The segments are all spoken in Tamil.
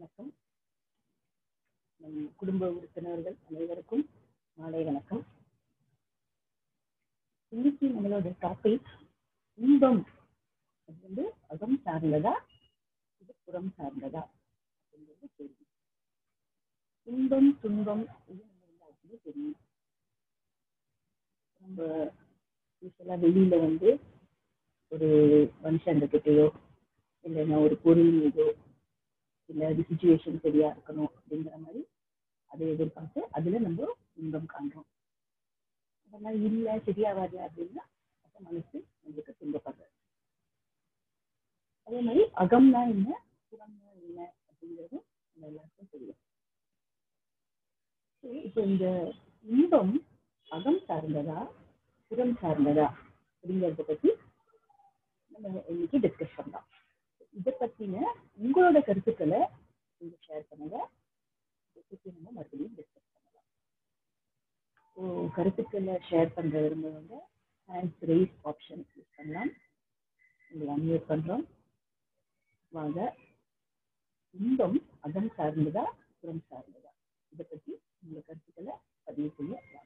வணக்கம் நம் குடும்ப உறுப்பினர்கள் அனைவருக்கும் மாலை வணக்கம் இன்னைக்கு நம்மளோட டாபிக் இன்பம் அது வந்து அகம் சார்ந்ததா இது புறம் சார்ந்ததா அப்படிங்கிறது கேள்வி இன்பம் துன்பம் இது நம்ம எல்லாருக்குமே தெரியும் நம்ம யூஸ்வலா வெளியில வந்து ஒரு மனுஷன்கிட்டயோ இல்லைன்னா ஒரு பொருள் மீதோ இல்லை அது சுச்சுவேஷன் சரியா இருக்கணும் அப்படிங்கிற மாதிரி அதை எதிர்பார்த்து அதுல நம்ம இன்பம் காண்றோம் அதெல்லாம் இல்லை சரியா வரல அப்படின்னா அப்ப மனசு நம்மளுக்கு துன்பப்படுறது அதே மாதிரி அகம்னா என்ன புறம்னா என்ன அப்படிங்கிறது நம்ம எல்லாருக்கும் தெரியும் சரி, இப்போ இந்த இன்பம் அகம் சார்ந்ததா புறம் சார்ந்ததா அப்படிங்கிறத பத்தி நம்ம இன்னைக்கு டிஸ்கஸ் பண்ணலாம் இதை பத்தின உங்களோட கருத்துக்களை நீங்க ஷேர் பண்ணுங்க இதை பத்தி நம்ம மறுபடியும் டிஸ்கஸ் பண்ணலாம் ஸோ கருத்துக்களை ஷேர் பண்ற விரும்புறவங்க ஹேண்ட்ஸ் ரைஸ் ஆப்ஷன் யூஸ் பண்ணலாம் உங்களை அன்மியூட் பண்றோம் வாங்க இன்பம் அகம் சார்ந்ததா புறம் சார்ந்ததா இதை பத்தி உங்க கருத்துக்களை பதிவு செய்ய வாங்க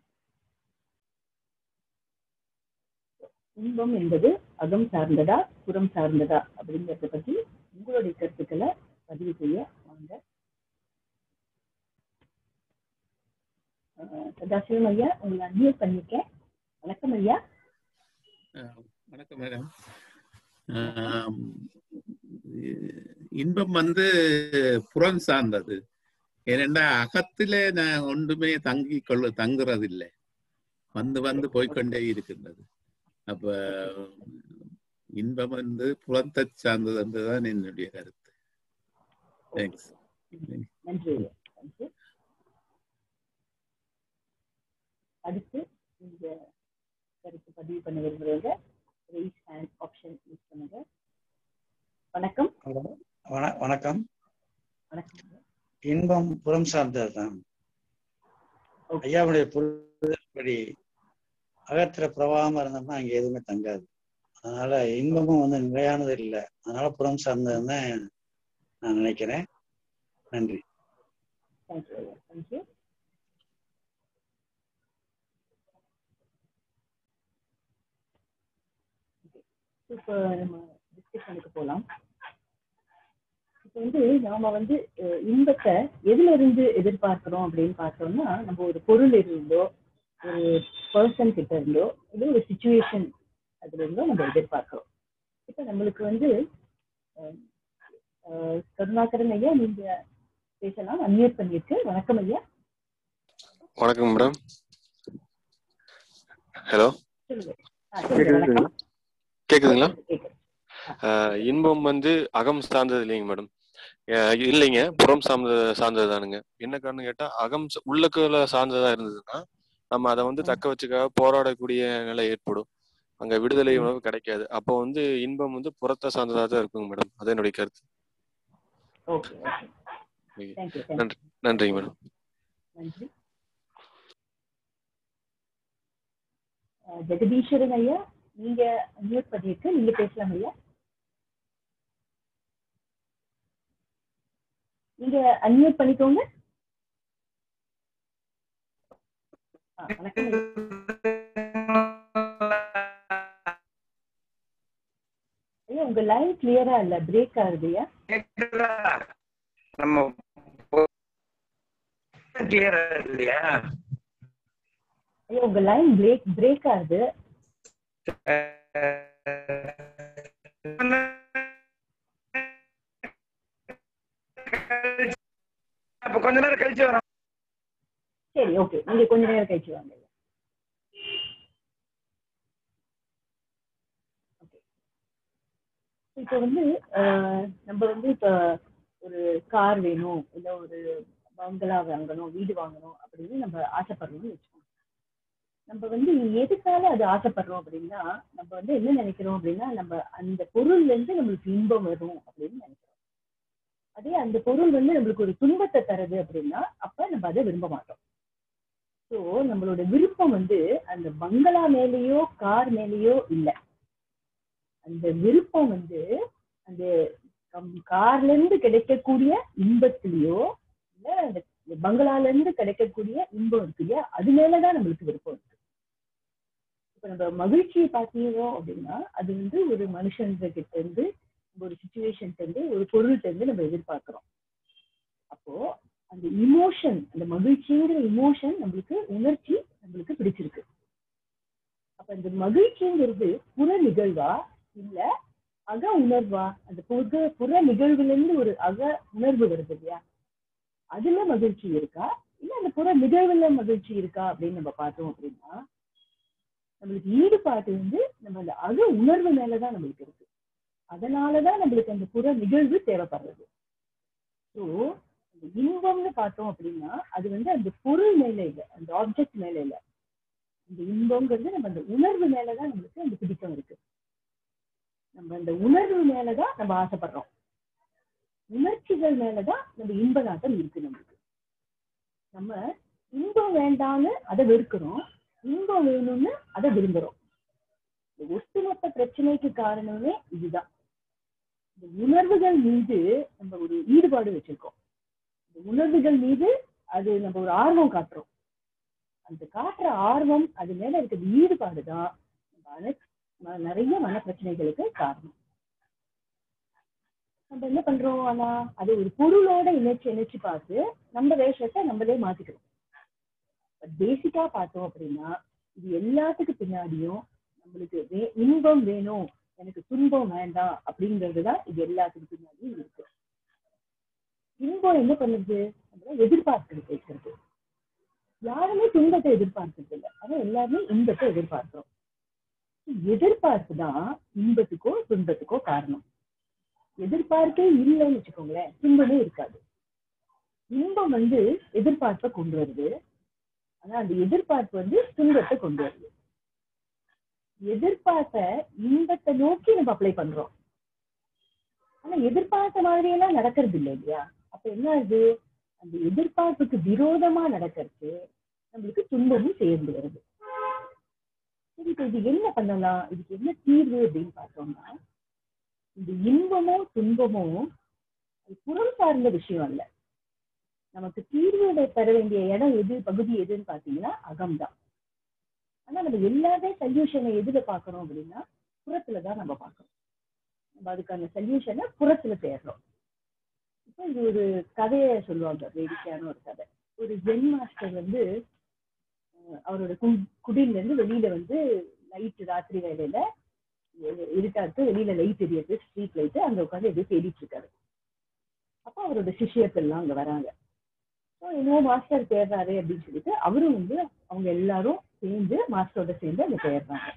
இன்பம் என்பது அகம் சார்ந்ததா புறம் சார்ந்ததா அப்படிங்கறத பத்தி உங்களுடைய கருத்துக்களை பதிவு செய்ய வாங்க அஹ் சதாசிவம் ஐயா உங்களை அன்மியூட் பண்ணிருக்கேன் வணக்கம் ஐயா ஆஹ் வணக்கம் மேடம் ஆம், இன்பம் வந்து புறம் சார்ந்தது ஏனென்றா அகத்தில நான் ஒன்றுமே தங்கி கொள்ள தங்குறதில்லை வந்து வந்து போய்க்கொண்டே இருக்கின்றது அப்ப இன்பம் வந்து புறத்தை சார்ந்தது என்றுதான் என்னுடைய கருத்து தேங்க்ஸ் நன்றி ஐயா நன்றி அடுத்து நீங்க கருத்து பதிவு பண்ண விரும்புறவங்க ரைஸ் ஹேண்ட் ஆப்ஷன் யூஸ் பண்ணுங்க வணக்கம் ஹலோ வண வணக்கம் வணக்கம் ஐயா. இன்பம் புறம் சார்ந்ததுதான் Okay. ஐயாவுடைய புரிதல்படி அகத்துல பிரவாகமா இருந்தோம்னா அங்க எதுவுமே தங்காது அதனால இன்பமும் வந்து நிலையானது இல்லை அதனால புறம் சார்ந்ததுன்னு நான் நினைக்கிறேன் நன்றி தேங்க்யூ ஐயா தேங்க்யூ இப்போ நம்ம டிஸ்கஷனுக்கு போகலாம் இப்போ வந்து நாம வந்து அஹ், இன்பத்தை எதுல இருந்து எதிர்பார்க்கிறோம் அப்படின்னு பார்த்தோம்னா நம்ம ஒரு பொருள் இருந்தோ ஒரு பர்சன் கிட்ட இருந்தோ இல்லை ஒரு சுச்சுவேஷன் அதுல இருந்தோ நம்ம எதிர்பார்க்கிறோம் இப்போ நம்மளுக்கு வந்து அஹ், அஹ், கருணாகரன் ஐயா நீங்க பேசலாம் அன்மியூட் பண்ணியிருக்கு வணக்கம் ஐயா வணக்கம் மேடம் ஹலோ சொல்லுங்க ஆ, சொல்லுங்க வணக்கம் கேக்குதுங்களா கேக்குது. ஆஹ் இன்பம் வந்து அகம் சார்ந்தது இல்லைங்க மேடம் ஆஹ் இல்லைங்க புறம் சார்ந்தது சார்ந்தது தானுங்க என்ன காரணம் கேட்டா அகம் ச- உள்ளுக்குள்ள சார்ந்ததா இருந்ததுன்னா நம்ம அதை வந்து தக்க வச்சுக்க போராடக்கூடிய நிலை ஏற்படும் அங்க விடுதலை ம். உணவு கிடைக்காது அப்போ வந்து இன்பம் வந்து புறத்தை சார்ந்ததா தான் இருக்குங்க மேடம் அது என்னுடைய கருத்து ஓகே ஓகே Okay. தேங்க்யூ நன்றி நன்றிங்க மேடம் நன்றி அஹ், ஜெகதீஸ்வரன் ஐயா நீங்க மியூட் பண்ணியிருக்கு நீங்க பேசலாம் ஐயா நீங்க அன்மியூட் பண்ணிக்கோங்க ஆ, வணக்கம் ஐயா. ஐயா உங்க லைன் கிளியரா இல்ல பிரேக் ஆகுது ஐயா கேக்குதா? நம்ம கிளியரா இல்லையா ஐயா உங்க லைன் பிரேக் பிரேக் ஆகுது அப்ப கொஞ்ச நேரம் கழிச்சு வரோம் சரி ஓகே நீங்க கொஞ்ச நேரம் கழிச்சு வாங்க ஐயா. Okay. இப்போ வந்து அஹ், நம்ம வந்து இப்போ ஒரு கார் வேணும் இல்ல ஒரு பங்களா வாங்கணும் வீடு வாங்கணும் அப்படின்னு நம்ம ஆசைப்படுறோம்னு வச்சுக்கோங்க நம்ம வந்து எதுக்காக அது ஆசைப்படுறோம் அப்படின்னா நம்ம வந்து என்ன நினைக்கிறோம் அப்படின்னா நம்ம அந்த பொருள்ல இருந்து நம்மளுக்கு இன்பம் வரும் அப்படின்னு நினைக்கிறோம் அதே அந்த பொருள் வந்து நம்மளுக்கு ஒரு துன்பத்தை தருது அப்படின்னா அப்ப நம்ம அதை விரும்ப மாட்டோம் ஸோ நம்மளோட விருப்பம் வந்து அந்த பங்களா மேலேயோ கார் மேலேயோ இல்லை அந்த விருப்பம் வந்து அந்த கம்- கார்ல இருந்து கிடைக்கக்கூடிய இன்பத்திலயோ இல்ல அந்த பங்களால இருந்து கிடைக்கக்கூடிய இன்பம் இருக்கு இல்லையா அது மேலதான் நம்மளுக்கு விருப்பம் இருக்கு இப்ப நம்ம மகிழ்ச்சியை பார்த்தீங்க அப்படின்னா அது வந்து ஒரு மனுஷன் கிட்ட இருந்து ஒரு சுச்சுவேஷன் இருந்து ஒரு பொருள்கிட்ட இருந்து நம்ம எதிர்பார்க்கிறோம் அப்போ அந்த இமோஷன் அந்த மகிழ்ச்சிங்கிற இமோஷன் நம்மளுக்கு உணர்ச்சி நம்மளுக்கு பிடிச்சிருக்கு அப்ப இந்த மகிழ்ச்சிங்கிறது புற நிகழ்வா இல்ல அக உணர்வா அந்த புற புற நிகழ்வுல இருந்து ஒரு அக உணர்வு வருது இல்லையா அதுல மகிழ்ச்சி இருக்கா இல்ல அந்த புற நிகழ்வுல மகிழ்ச்சி இருக்கா அப்படின்னு நம்ம பார்த்தோம் அப்படின்னா நம்மளுக்கு ஈடுபாடு வந்து நம்ம அந்த அக உணர்வு மேலதான் நம்மளுக்கு இருக்கு அதனாலதான் நம்மளுக்கு அந்த புற நிகழ்வு தேவைப்படுறது ஸோ அந்த இன்பம்னு பார்த்தோம் அப்படின்னா அது வந்து அந்த பொருள் மேல இல்லை அந்த ஆப்ஜெக்ட் மேல இல்லை இந்த இன்பம்ங்கிறது நம்ம அந்த உணர்வு மேலதான் நம்மளுக்கு அந்த பிடிக்கம் இருக்கு நம்ம அந்த உணர்வு மேலதான் நம்ம ஆசைப்படுறோம் உணர்ச்சிகள் மேலதான் நம்ம இன்ப நாட்டம் இருக்கு நம்மளுக்கு நம்ம இன்பம் வேண்டான்னு அதை வெறுக்கிறோம் இன்பம் வேணும்னு அதை விரும்புறோம் இந்த ஒட்டுமொத்த பிரச்சனைக்கு காரணமே இதுதான் இந்த உணர்வுகள் மீது நம்ம ஒரு ஈடுபாடு வச்சிருக்கோம் இந்த உணர்வுகள் மீது அது நம்ம ஒரு ஆர்வம் காட்டுறோம் அந்த காட்டுற ஆர்வம் அது மேல இருக்கிற ஈடுபாடு தான் நம்ம அனை- ம- நிறைய மன பிரச்சனைகளுக்கு காரணம் நம்ம என்ன பண்றோம் ஆனா அது ஒரு பொருளோட இணைச்சு இணைச்சு பார்த்து நம்ம வேஷத்தை நம்மளே மாத்திக்கிறோம் பேசிக்கா பார்த்தோம் அப்படின்னா இது எல்லாத்துக்கு பின்னாடியும் நம்மளுக்கு வே- இன்பம் வேணும் எனக்கு துன்பம் வேண்டாம் அப்படிங்கிறது தான் இது எல்லாத்துக்கு பின்னாடியும் இருக்கு இன்பம் என்ன பண்ணுது நம்மள எதிர்பார்க்கிறது வைக்கிறது யாருமே துன்பத்தை எதிர்பார்க்கறது இல்லை ஆனா எல்லாருமே இன்பத்தை எதிர்பார்க்கிறோம் எதிர்பார்ப்பு தான் இன்பத்துக்கோ துன்பத்துக்கோ காரணம் எதிர்பார்ப்பே இல்லைன்னு வச்சுக்கோங்களேன் துன்பமே இருக்காது இன்பம் வந்து எதிர்பார்ப்பை கொண்டு வருது ஆனா அந்த எதிர்பார்ப்பு வந்து துன்பத்தை கொண்டு வருது எதிர்பார்ப்ப இன்பத்தை நோக்கி நம்ம அப்ளை பண்றோம் ஆனா எதிர்பார்த்த மாதிரி எல்லாம் நடக்கிறது இல்லை இல்லையா அப்ப என்ன ஆகுது அந்த எதிர்பார்ப்புக்கு விரோதமா நடக்கிறது நம்மளுக்கு துன்பமும் சேர்ந்து வருது சரி இப்ப இது என்ன பண்ணலாம் இதுக்கு என்ன தீர்வு அப்படின்னு பார்த்தோம்னா இந்த இன்பமோ துன்பமோ அது புறம் சார்ந்த விஷயம் அல்ல நமக்கு தீர்வு பெற வேண்டிய இடம் எது பகுதி எதுன்னு பாத்தீங்கன்னா அகம்தான் ஆனா நம்ம எல்லாமே சொல்யூஷனை எதுல பாக்குறோம் அப்படின்னா புறத்துல தான் நம்ம பார்க்கறோம் நம்ம அதுக்கான சொல்யூஷனை புறத்துல தேடுறோம் இப்போ இது ஒரு கதையை சொல்லுவாங்க வேடிக்கையான ஒரு கதை ஒரு ஜென் மாஸ்டர் வந்து அஹ், அவரோட கு- குடில்ல இருந்து வெளியில வந்து லைட் ராத்திரி வேலையில இ- இருட்டா இருக்கு வெளியில லைட் எரியுது ஸ்ட்ரீட் லைட் அங்க உட்காந்து எதுவும் தேடிட்டு இருக்காரு அப்போ அவரோட சிஷியர்கள் எல்லாம் அங்க வராங்க ஸோ என்னவோ மாஸ்டர் தேடுறாரு அப்படின்னு சொல்லிட்டு அவரும் வந்து அவங்க எல்லாரும் சேர்ந்து மாஸ்டரோட சேர்ந்து அங்க தேடுறாங்க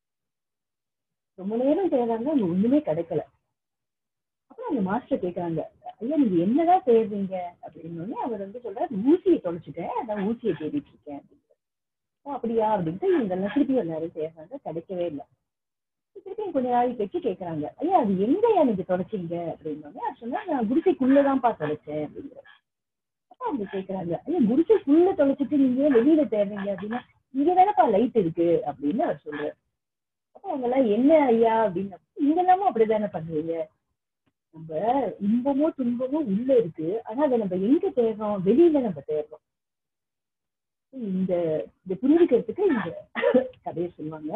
ரொம்ப நேரம் தேடுறாங்க அங்க ஒண்ணுமே கிடைக்கல அப்புறம் அந்த மாஸ்டர் கேக்குறாங்க ஐயா நீங்க என்னதான் தேடுறீங்க அப்படின்னு உடனே அவர் வந்து சொல்றாரு ஊசியை தொலைச்சிட்டேன் அதான் ஊசியை தேடிட்டு இருக்கேன் அப்படின்ட்டு ஓ அப்படியா அப்படின்ட்டு இவங்க எல்லாம் திருப்பி எல்லாரும் தேடுறாங்க கிடைக்கவே இல்லை திருப்பி கொஞ்ச நாளைக்கு கழிச்சு கேக்குறாங்க ஐயா அது எங்கயா நீங்க தொலைச்சீங்க அப்படின்னு உடனே அவர் சொன்னா நான் குடிசைக்குள்ளதான்ப்பா தொலைச்சேன் அப்படிங்கிற அப்ப அவங்க கேக்குறாங்க ஐயா குடிசைக்குள்ள தொலைச்சிட்டு நீங்க ஏன் வெளியில தேடுறீங்க அப்படின்னா இங்க தானப்பா லைட் இருக்கு அப்படின்னு அவர் சொல்றாரு அப்ப அவங்க எல்லாம் என்ன ஐயா அப்படின்னு இங்க எல்லாமும் அப்படிதானே பண்ணுவீங்க நம்ம இன்பமோ துன்பமோ உள்ள இருக்கு ஆனா அதை நம்ம எங்க தேடுறோம் வெளியில நம்ம தேடுறோம் இந்த இதை புரிஞ்சுக்கிறதுக்கு இந்த கதையை சொல்லுவாங்க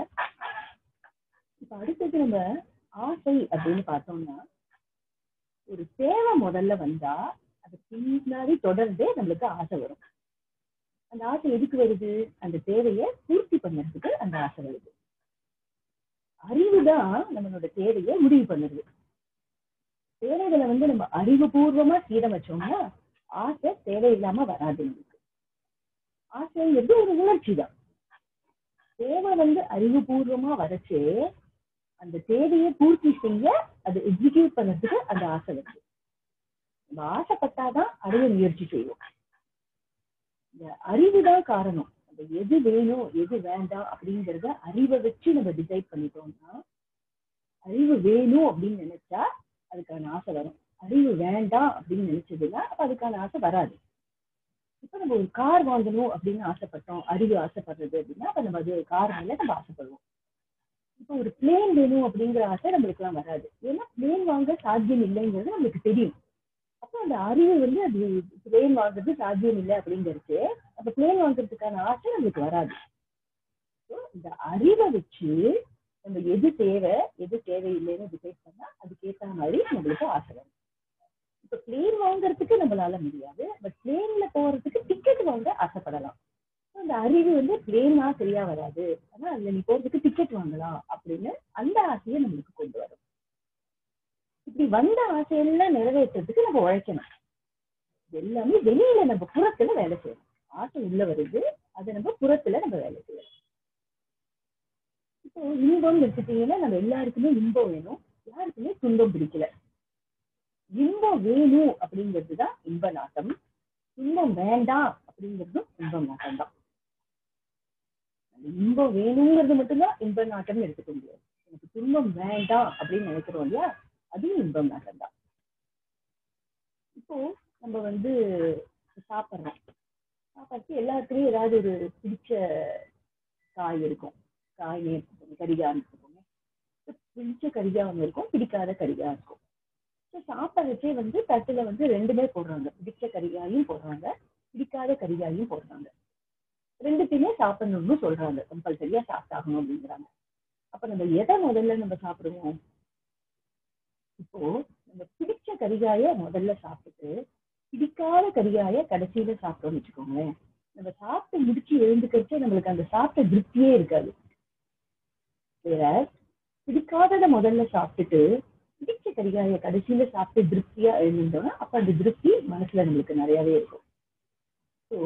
இப்ப அடுத்தது நம்ம ஆசை அப்படின்னு பார்த்தோம்னா ஒரு தேவை முதல்ல வந்தா அது பின்னாடி தொடர்ந்து நம்மளுக்கு ஆசை வரும் அந்த ஆசை எதுக்கு வருது அந்த தேவையை பூர்த்தி பண்ணறதுக்கு அந்த ஆசை வருது அறிவுதான் நம்மளோட தேவையை முடிவு பண்ணுது தேவைகளை வந்து நம்ம அறிவுபூர்வமா சீரமைச்சோம்னா ஆசை தேவையில்லாம வராது நமக்கு ஆசைங்கிறது ஒரு உணர்ச்சி தான் தேவை வந்து அறிவுபூர்வமா வரச்சு அந்த தேவையை பூர்த்தி செய்ய அது எக்ஸிக்யூட் பண்ணதுக்கு அந்த ஆசை வருது நம்ம ஆசைப்பட்டாதான் அடைய முயற்சி செய்வோம் இந்த அறிவு தான் காரணம் நம்ம எது வேணும் எது வேண்டாம் அப்படிங்கறத அறிவை வச்சு நம்ம டிசைட் பண்ணிட்டோம்னா அறிவு வேணும் அப்படின்னு நினைச்சா அதுக்கான ஆசை வரும் அறிவு வேண்டாம் அப்படின்னு நினைச்சதுன்னா அப்ப அதுக்கான ஆசை வராது இப்ப நம்ம ஒரு கார் வாங்கணும் அப்படின்னு ஆசைப்பட்டோம் அறிவு ஆசைப்படுறது அப்படின்னா அப்ப நம்ம அது கார் மேல நம்ம ஆசைப்படுவோம் இப்போ ஒரு பிளேன் வேணும் அப்படிங்கிற ஆசை நம்மளுக்கு எல்லாம் வராது ஏன்னா பிளேன் வாங்க சாத்தியம் இல்லைங்கிறது நம்மளுக்கு தெரியும் அப்போ அந்த அறிவு வந்து அது பிளேன் வாங்குறது சாத்தியம் இல்லை அப்படிங்கிறது அப்ப பிளேன் வாங்குறதுக்கான ஆசை நம்மளுக்கு வராது So, இந்த அறிவை வச்சு நம்ம எது தேவை எது தேவையில்லைன்னு டிசைட் பண்ணா அதுக்கேற்ற மாதிரி நம்மளுக்கு ஆசை வரும் இப்ப பிளேன் வாங்குறதுக்கு நம்மளால முடியாது பட் பிளேன்ல போறதுக்கு டிக்கெட் வாங்க ஆசைப்படலாம் So, அந்த அறிவு வந்து பிளேனா சரியா வராது ஆனா அதுல நீ போறதுக்கு டிக்கெட் வாங்கலாம் அப்படின்னு அந்த ஆசையை நம்மளுக்கு கொண்டு வரும் இப்படி வந்த ஆசையெல்லாம் நிறைவேற்றுறதுக்கு நம்ம உழைக்கணும் இது எல்லாமே வெளியில நம்ம புறத்துல வேலை செய்யணும் ஆசை உள்ள வருது அதை நம்ம புறத்துல நம்ம வேலை செய்யணும் இப்போ இன்பம் எடுத்துட்டீங்கன்னா நம்ம எல்லாருக்குமே இன்பம் வேணும் யாருக்குமே துன்பம் பிடிக்கல இன்பம் வேணும் அப்படிங்கிறது தான் இன்ப நாட்டம் இன்பம் வேண்டாம் அப்படிங்கிறதும் இன்ப நாட்டம் தான் அந்த இன்பம் வேணுங்கிறது மட்டும்தான் இன்ப நாட்டம்னு எடுத்துக்க முடியாது எனக்கு துன்பம் வேண்டாம் அப்படின்னு நினைக்கிறோம் இல்லையா அதுவும் இன்பம் நாட்டம் தான் இப்போ நம்ம வந்து சாப்பிட்றோம் சாப்பிட்டு எல்லாருக்குமே ஏதாவது ஒரு பிடிச்ச காய் இருக்கும் காய் எடுத்துக்கோங்க கரிகாய் எடுத்துக்கோங்க பிடிச்ச கரிகாய் ஒன்று இருக்கும் பிடிக்காத கரிகாய் இருக்கும் ஸோ சாப்பிட்றச்சே வந்து தட்டுல வந்து ரெண்டுமே போடுறாங்க பிடிச்ச கரிகாயும் போடுறாங்க பிடிக்காத கரிகாயும் போடுறாங்க ரெண்டுத்தையுமே சாப்பிடணும்னு சொல்றாங்க கம்பல்சரியா சாப்பிட்டாகணும் அப்படிங்கிறாங்க அப்ப நம்ம எதை முதல்ல நம்ம சாப்பிடுவோம் இப்போ நம்ம பிடிச்ச கரிகாய முதல்ல சாப்பிட்டு பிடிக்காத கரிகாய கடைசியில சாப்பிட்டோம்னு வச்சுக்கோங்களேன் நம்ம சாப்பிட்டு முடிச்சு எழுந்துக்கிறச்சே நம்மளுக்கு அந்த சாப்பிட்ட திருப்தியே இருக்காது வேற பிடிக்காததை முதல்ல சாப்பிட்டுட்டு பிடிச்ச கரிகாய கடைசியில சாப்பிட்டு திருப்தியா எழுந்தோம்னா அப்ப அந்த திருப்தி மனசுல நம்மளுக்கு நிறையவே இருக்கும் ஸோ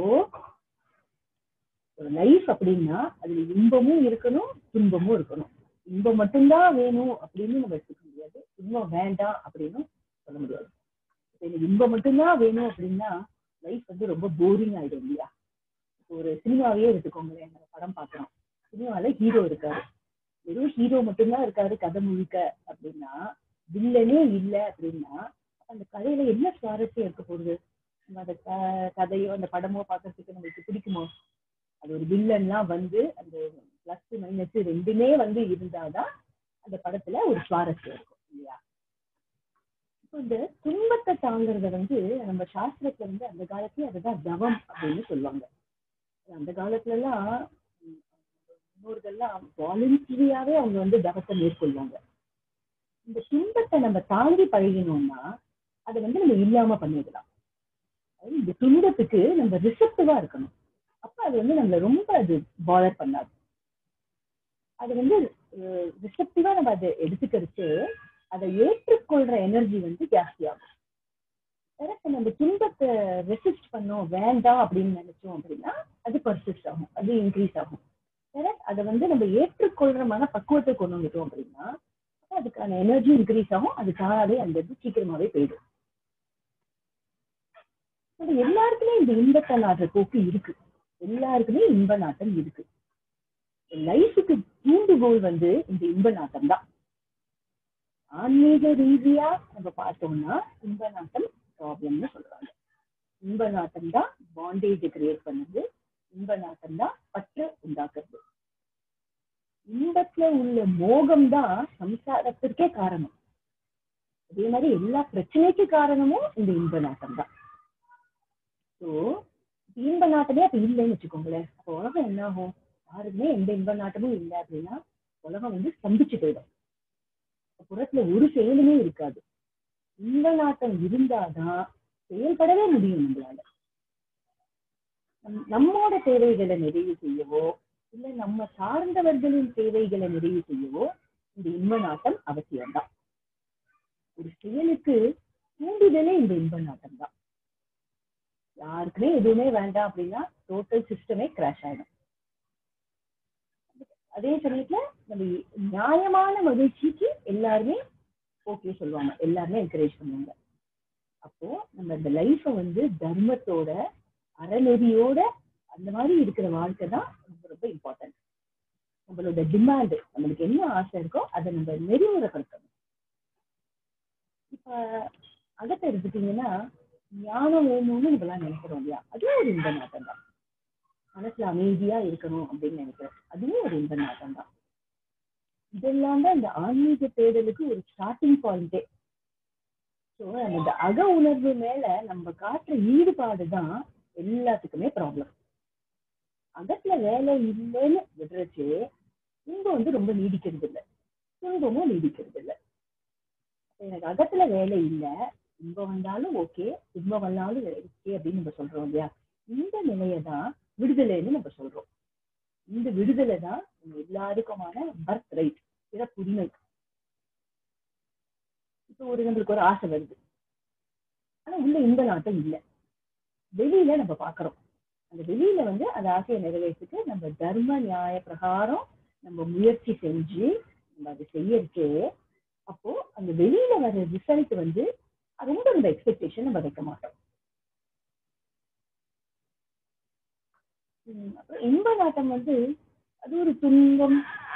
ஒரு லைஃப் அப்படின்னா அதுல இன்பமும் இருக்கணும் துன்பமும் இருக்கணும் இன்பம் மட்டும்தான் வேணும் அப்படின்னு நம்ம எடுத்துக்க முடியாது இன்பம் வேண்டாம் அப்படின்னு சொல்ல முடியாது இப்ப எனக்கு இன்பம் மட்டும்தான் வேணும் அப்படின்னா லைஃப் வந்து ரொம்ப போரிங் ஆயிடும் இல்லையா இப்போ ஒரு சினிமாவையே எடுத்துக்கோங்களேன் நம்ம படம் பார்க்குறோம் சினிமால ஹீரோ இருக்காரு வெறும் ஹீரோ மட்டும்தான் இருக்காரு கதை முழுக்க அப்படின்னா வில்லனே இல்லை அப்படின்னா அந்த கதையில என்ன சுவாரஸ்யம் இருக்க போகுது நம்ம அந்த க- கதையோ அந்த படமோ பார்க்கறதுக்கு நம்மளுக்கு பிடிக்குமோ அது ஒரு வில்லன்லாம் வந்து அந்த பிளஸ் மைனஸ் ரெண்டுமே வந்து இருந்தாதான் அந்த படத்துல ஒரு சுவாரஸ்யம் இருக்கும் இல்லையா இப்போ இந்த துன்பத்தை தாங்குறத வந்து நம்ம சாஸ்திரத்துல வந்து அந்த காலத்துல அதுதான் தவம் அப்படின்னு சொல்லுவாங்க அந்த காலத்துல எல்லாம் உம், முன்னோர்கள்லாம் வாலண்டரியாவே அவங்க வந்து தவத்தை மேற்கொள்வாங்க இந்த துன்பத்தை நம்ம தாங்கி பழகினோம்னா அதை வந்து நம்ம இல்லாம பண்ணிடலாம் அதாவது இந்த துன்பத்துக்கு நம்ம ரிசப்டிவா இருக்கணும் அப்ப அது வந்து நம்மள ரொம்ப அது பாதர் பண்ணாது அது வந்து ரிசப்டிவா நம்ம அதை எடுத்துக்கிறச்சு அதை ஏற்றுக்கொள்ற எனர்ஜி வந்து ஜாஸ்தியாகும் வேற இப்ப நம்ம துன்பத்தை ரெசிஸ்ட் பண்ணோம் வேண்டாம் அப்படின்னு நினைச்சோம் அப்படின்னா அது பர்சிஸ்ட் ஆகும் அது இன்க்ரீஸ் ஆகும் வேற அதை வந்து நம்ம ஏற்றுக்கொள்ற மன பக்குவத்தை கொண்டு வந்துட்டோம் அப்படின்னா அப்ப அதுக்கான எனர்ஜி இன்க்ரீஸ் ஆகும் அது தானாவே அந்த இது சீக்கிரமாவே போயிடும் அது எல்லாருக்குமே இந்த இன்பத்தை நாடுற போக்கு இருக்கு எல்லாருக்குமே இன்ப நாட்டம் இருக்கு லைஃபுக்கு தூண்டுகோல் வந்து இந்த இன்ப நாட்டம் தான் ஆன்மீக ரீதியா நம்ம பார்த்தோம்னா இன்ப நாட்டம் ப்ராப்ளம்னு சொல்றாங்க இன்ப நாட்டம் தான் பாண்டேஜ் கிரியேட் பண்ணுது இன்ப நாட்டம் தான் பற்று உண்டாக்குறது இன்பத்துல உள்ள மோகம் தான் சம்சாரத்திற்கே காரணம் அதே மாதிரி எல்லா பிரச்சனைக்கு காரணமும் இந்த இன்ப நாட்டம் தான் ஸோ இன்ப நாட்டமே அப்ப இல்லைன்னு வச்சுக்கோங்களேன் அப்போ உலகம் என்ன ஆகும் யாருக்குமே எந்த இன்ப நாட்டமும் இல்லை அப்படின்னா உலகம் வந்து ஸ்தம்பிச்சு போயிடும் அப்ப புறத்துல ஒரு செயலுமே இருக்காது இன்ப நாட்டம் இருந்தாதான் செயல்படவே முடியும் நம்மளால நம்- நம்மோட தேவைகளை நிறைவு செய்யவோ இல்ல நம்ம சார்ந்தவர்களின் தேவைகளை நிறைவு செய்யவோ இந்த இன்ப நாட்டம் அவசியம்தான் ஒரு செயலுக்கு தூண்டுதலே இந்த இன்ப நாட்டம் தான் யாருக்குமே எதுவுமே வேண்டாம் அப்படின்னா டோட்டல் சிஸ்டமே கிராஷ் ஆயிடும் அதே சமயத்துல நம்ம நியாயமான மகிழ்ச்சிக்கு எல்லாருமே ஓகே சொல்லுவாங்க எல்லாருமே என்கரேஜ் பண்ணுவாங்க அப்போ நம்ம இந்த லைஃபை வந்து தர்மத்தோட அறநெறியோட அந்த மாதிரி இருக்கிற வாழ்க்கை தான் ரொம்ப ரொம்ப இம்பார்ட்டன்ட் நம்மளோட டிமாண்ட் நம்மளுக்கு என்ன ஆசை இருக்கோ அதை நம்ம நெறிமுறைப்படுத்தணும் இப்ப அகத்தை எடுத்துட்டீங்கன்னா ஞானம் வேணும்னு நம்மளாம் நினைக்கிறோம் இல்லையா அதுவும் ஒரு இன்ப நாட்டம் தான் மனசுல அமைதியா இருக்கணும் அப்படின்னு நினைக்கிறோம் அதுவும் ஒரு இன்ப நாட்டம் தான் இதெல்லாம் தான் இந்த ஆன்மீக தேடலுக்கு ஒரு ஸ்டார்டிங் பாயிண்டே ஸோ நம்ம இந்த அக உணர்வு மேல நம்ம காட்டுற ஈடுபாடு தான் எல்லாத்துக்குமே ப்ராப்ளம் அகத்துல வேலை இல்லைன்னு விடுறச்சு இன்பம் வந்து ரொம்ப நீடிக்கிறது இல்லை துன்பமும் நீடிக்கிறது இல்லை எனக்கு அகத்துல வேலை இல்லை இன்பம் வந்தாலும் ஓகே துன்பம் வந்தாலும் ஓகே அப்படின்னு நம்ம சொல்றோம் இல்லையா இந்த நிலையை தான் விடுதலைன்னு நம்ம சொல்றோம் இந்த விடுதலை தான் நம்ம எல்லாருக்குமான பர்த் ரைட் பிறப்புரிமை இப்போ ஒரு நம்மளுக்கு ஒரு ஆசை வருது ஆனா உள்ள இந்த நாட்டம் இல்லை வெளியில நம்ம பாக்குறோம் அந்த வெளியில வந்து அந்த ஆசையை நிறைவேற்றுக்கு நம்ம தர்ம நியாய பிரகாரம் நம்ம முயற்சி செஞ்சு நம்ம அதை செய்யறதுக்கு அப்போ அந்த வெளியில வர ரிசல்ட் வந்து ரொம்ப நம்ம எக்ஸ்பெக்டேஷன் நம்ம வைக்க மாட்டோம் உம் அப்புறம் இன்ப நாட்டம் வந்து அது ஒரு துன்பம்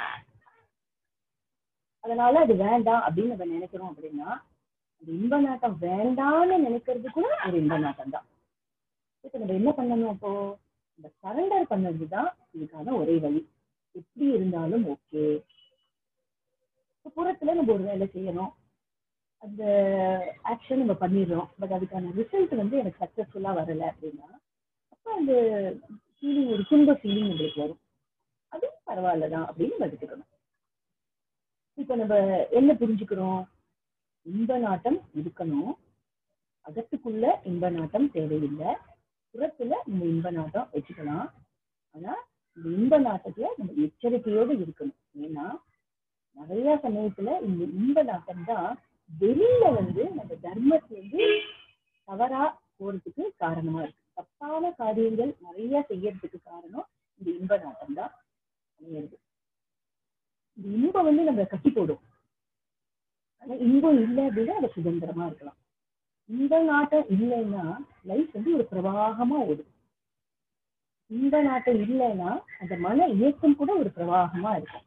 அதனால அது வேண்டாம் அப்படின்னு நம்ம நினைக்கிறோம் அப்படின்னா அந்த இன்ப நாட்டம் வேண்டாம்னு நினைக்கிறது கூட ஒரு இன்ப நாட்டம் தான் இப்போ நம்ம என்ன பண்ணணும் அப்போ இந்த சரண்டர் பண்ணது தான் இதுக்கான ஒரே வழி எப்படி இருந்தாலும் ஓகே புறத்துல நம்ம ஒரு வேலை செய்யணும் அந்த ஆக்ஷன் நம்ம பண்ணிடுறோம் பட் அதுக்கான ரிசல்ட் வந்து எனக்கு சக்சஸ்ஃபுல்லா வரல அப்படின்னா அப்போ அந்த ஃபீலிங் ஒரு துன்ப ஃபீலிங் உங்களுக்கு வரும் அதுவும் பரவாயில்ல தான் அப்படின்னு நம்ம எடுத்துக்கணும் இப்போ நம்ம என்ன புரிஞ்சுக்கிறோம் இன்ப நாட்டம் இருக்கணும் அகத்துக்குள்ள இன்ப நாட்டம் தேவையில்லை புறத்துல நம்ம இன்ப நாட்டம் வச்சுக்கலாம் ஆனா இந்த இன்ப நாட்டத்துல நம்ம எச்சரிக்கையோடு இருக்கணும் ஏன்னா நிறைய சமயத்துல இந்த இன்ப நாட்டம் தான் வெளியில வந்து நம்ம தர்மத்துல இருந்து தவறா போறதுக்கு காரணமா இருக்கு தப்பான காரியங்கள் நிறைய செய்யறதுக்கு காரணம் இந்த இன்ப நாட்டம் தான் அமையிறது இந்த இன்பம் வந்து நம்ம கட்டி போடும் ஆனா இன்பம் இல்லை அப்படின்னா அது சுதந்திரமா இருக்கலாம் இந்த நாட்டம் இல்லைன்னா லைஃப் வந்து ஒரு பிரவாகமா ஓடும் இந்த நாட்டம் இல்லைன்னா அந்த மன இயக்கம் கூட ஒரு பிரவாகமா இருக்கும்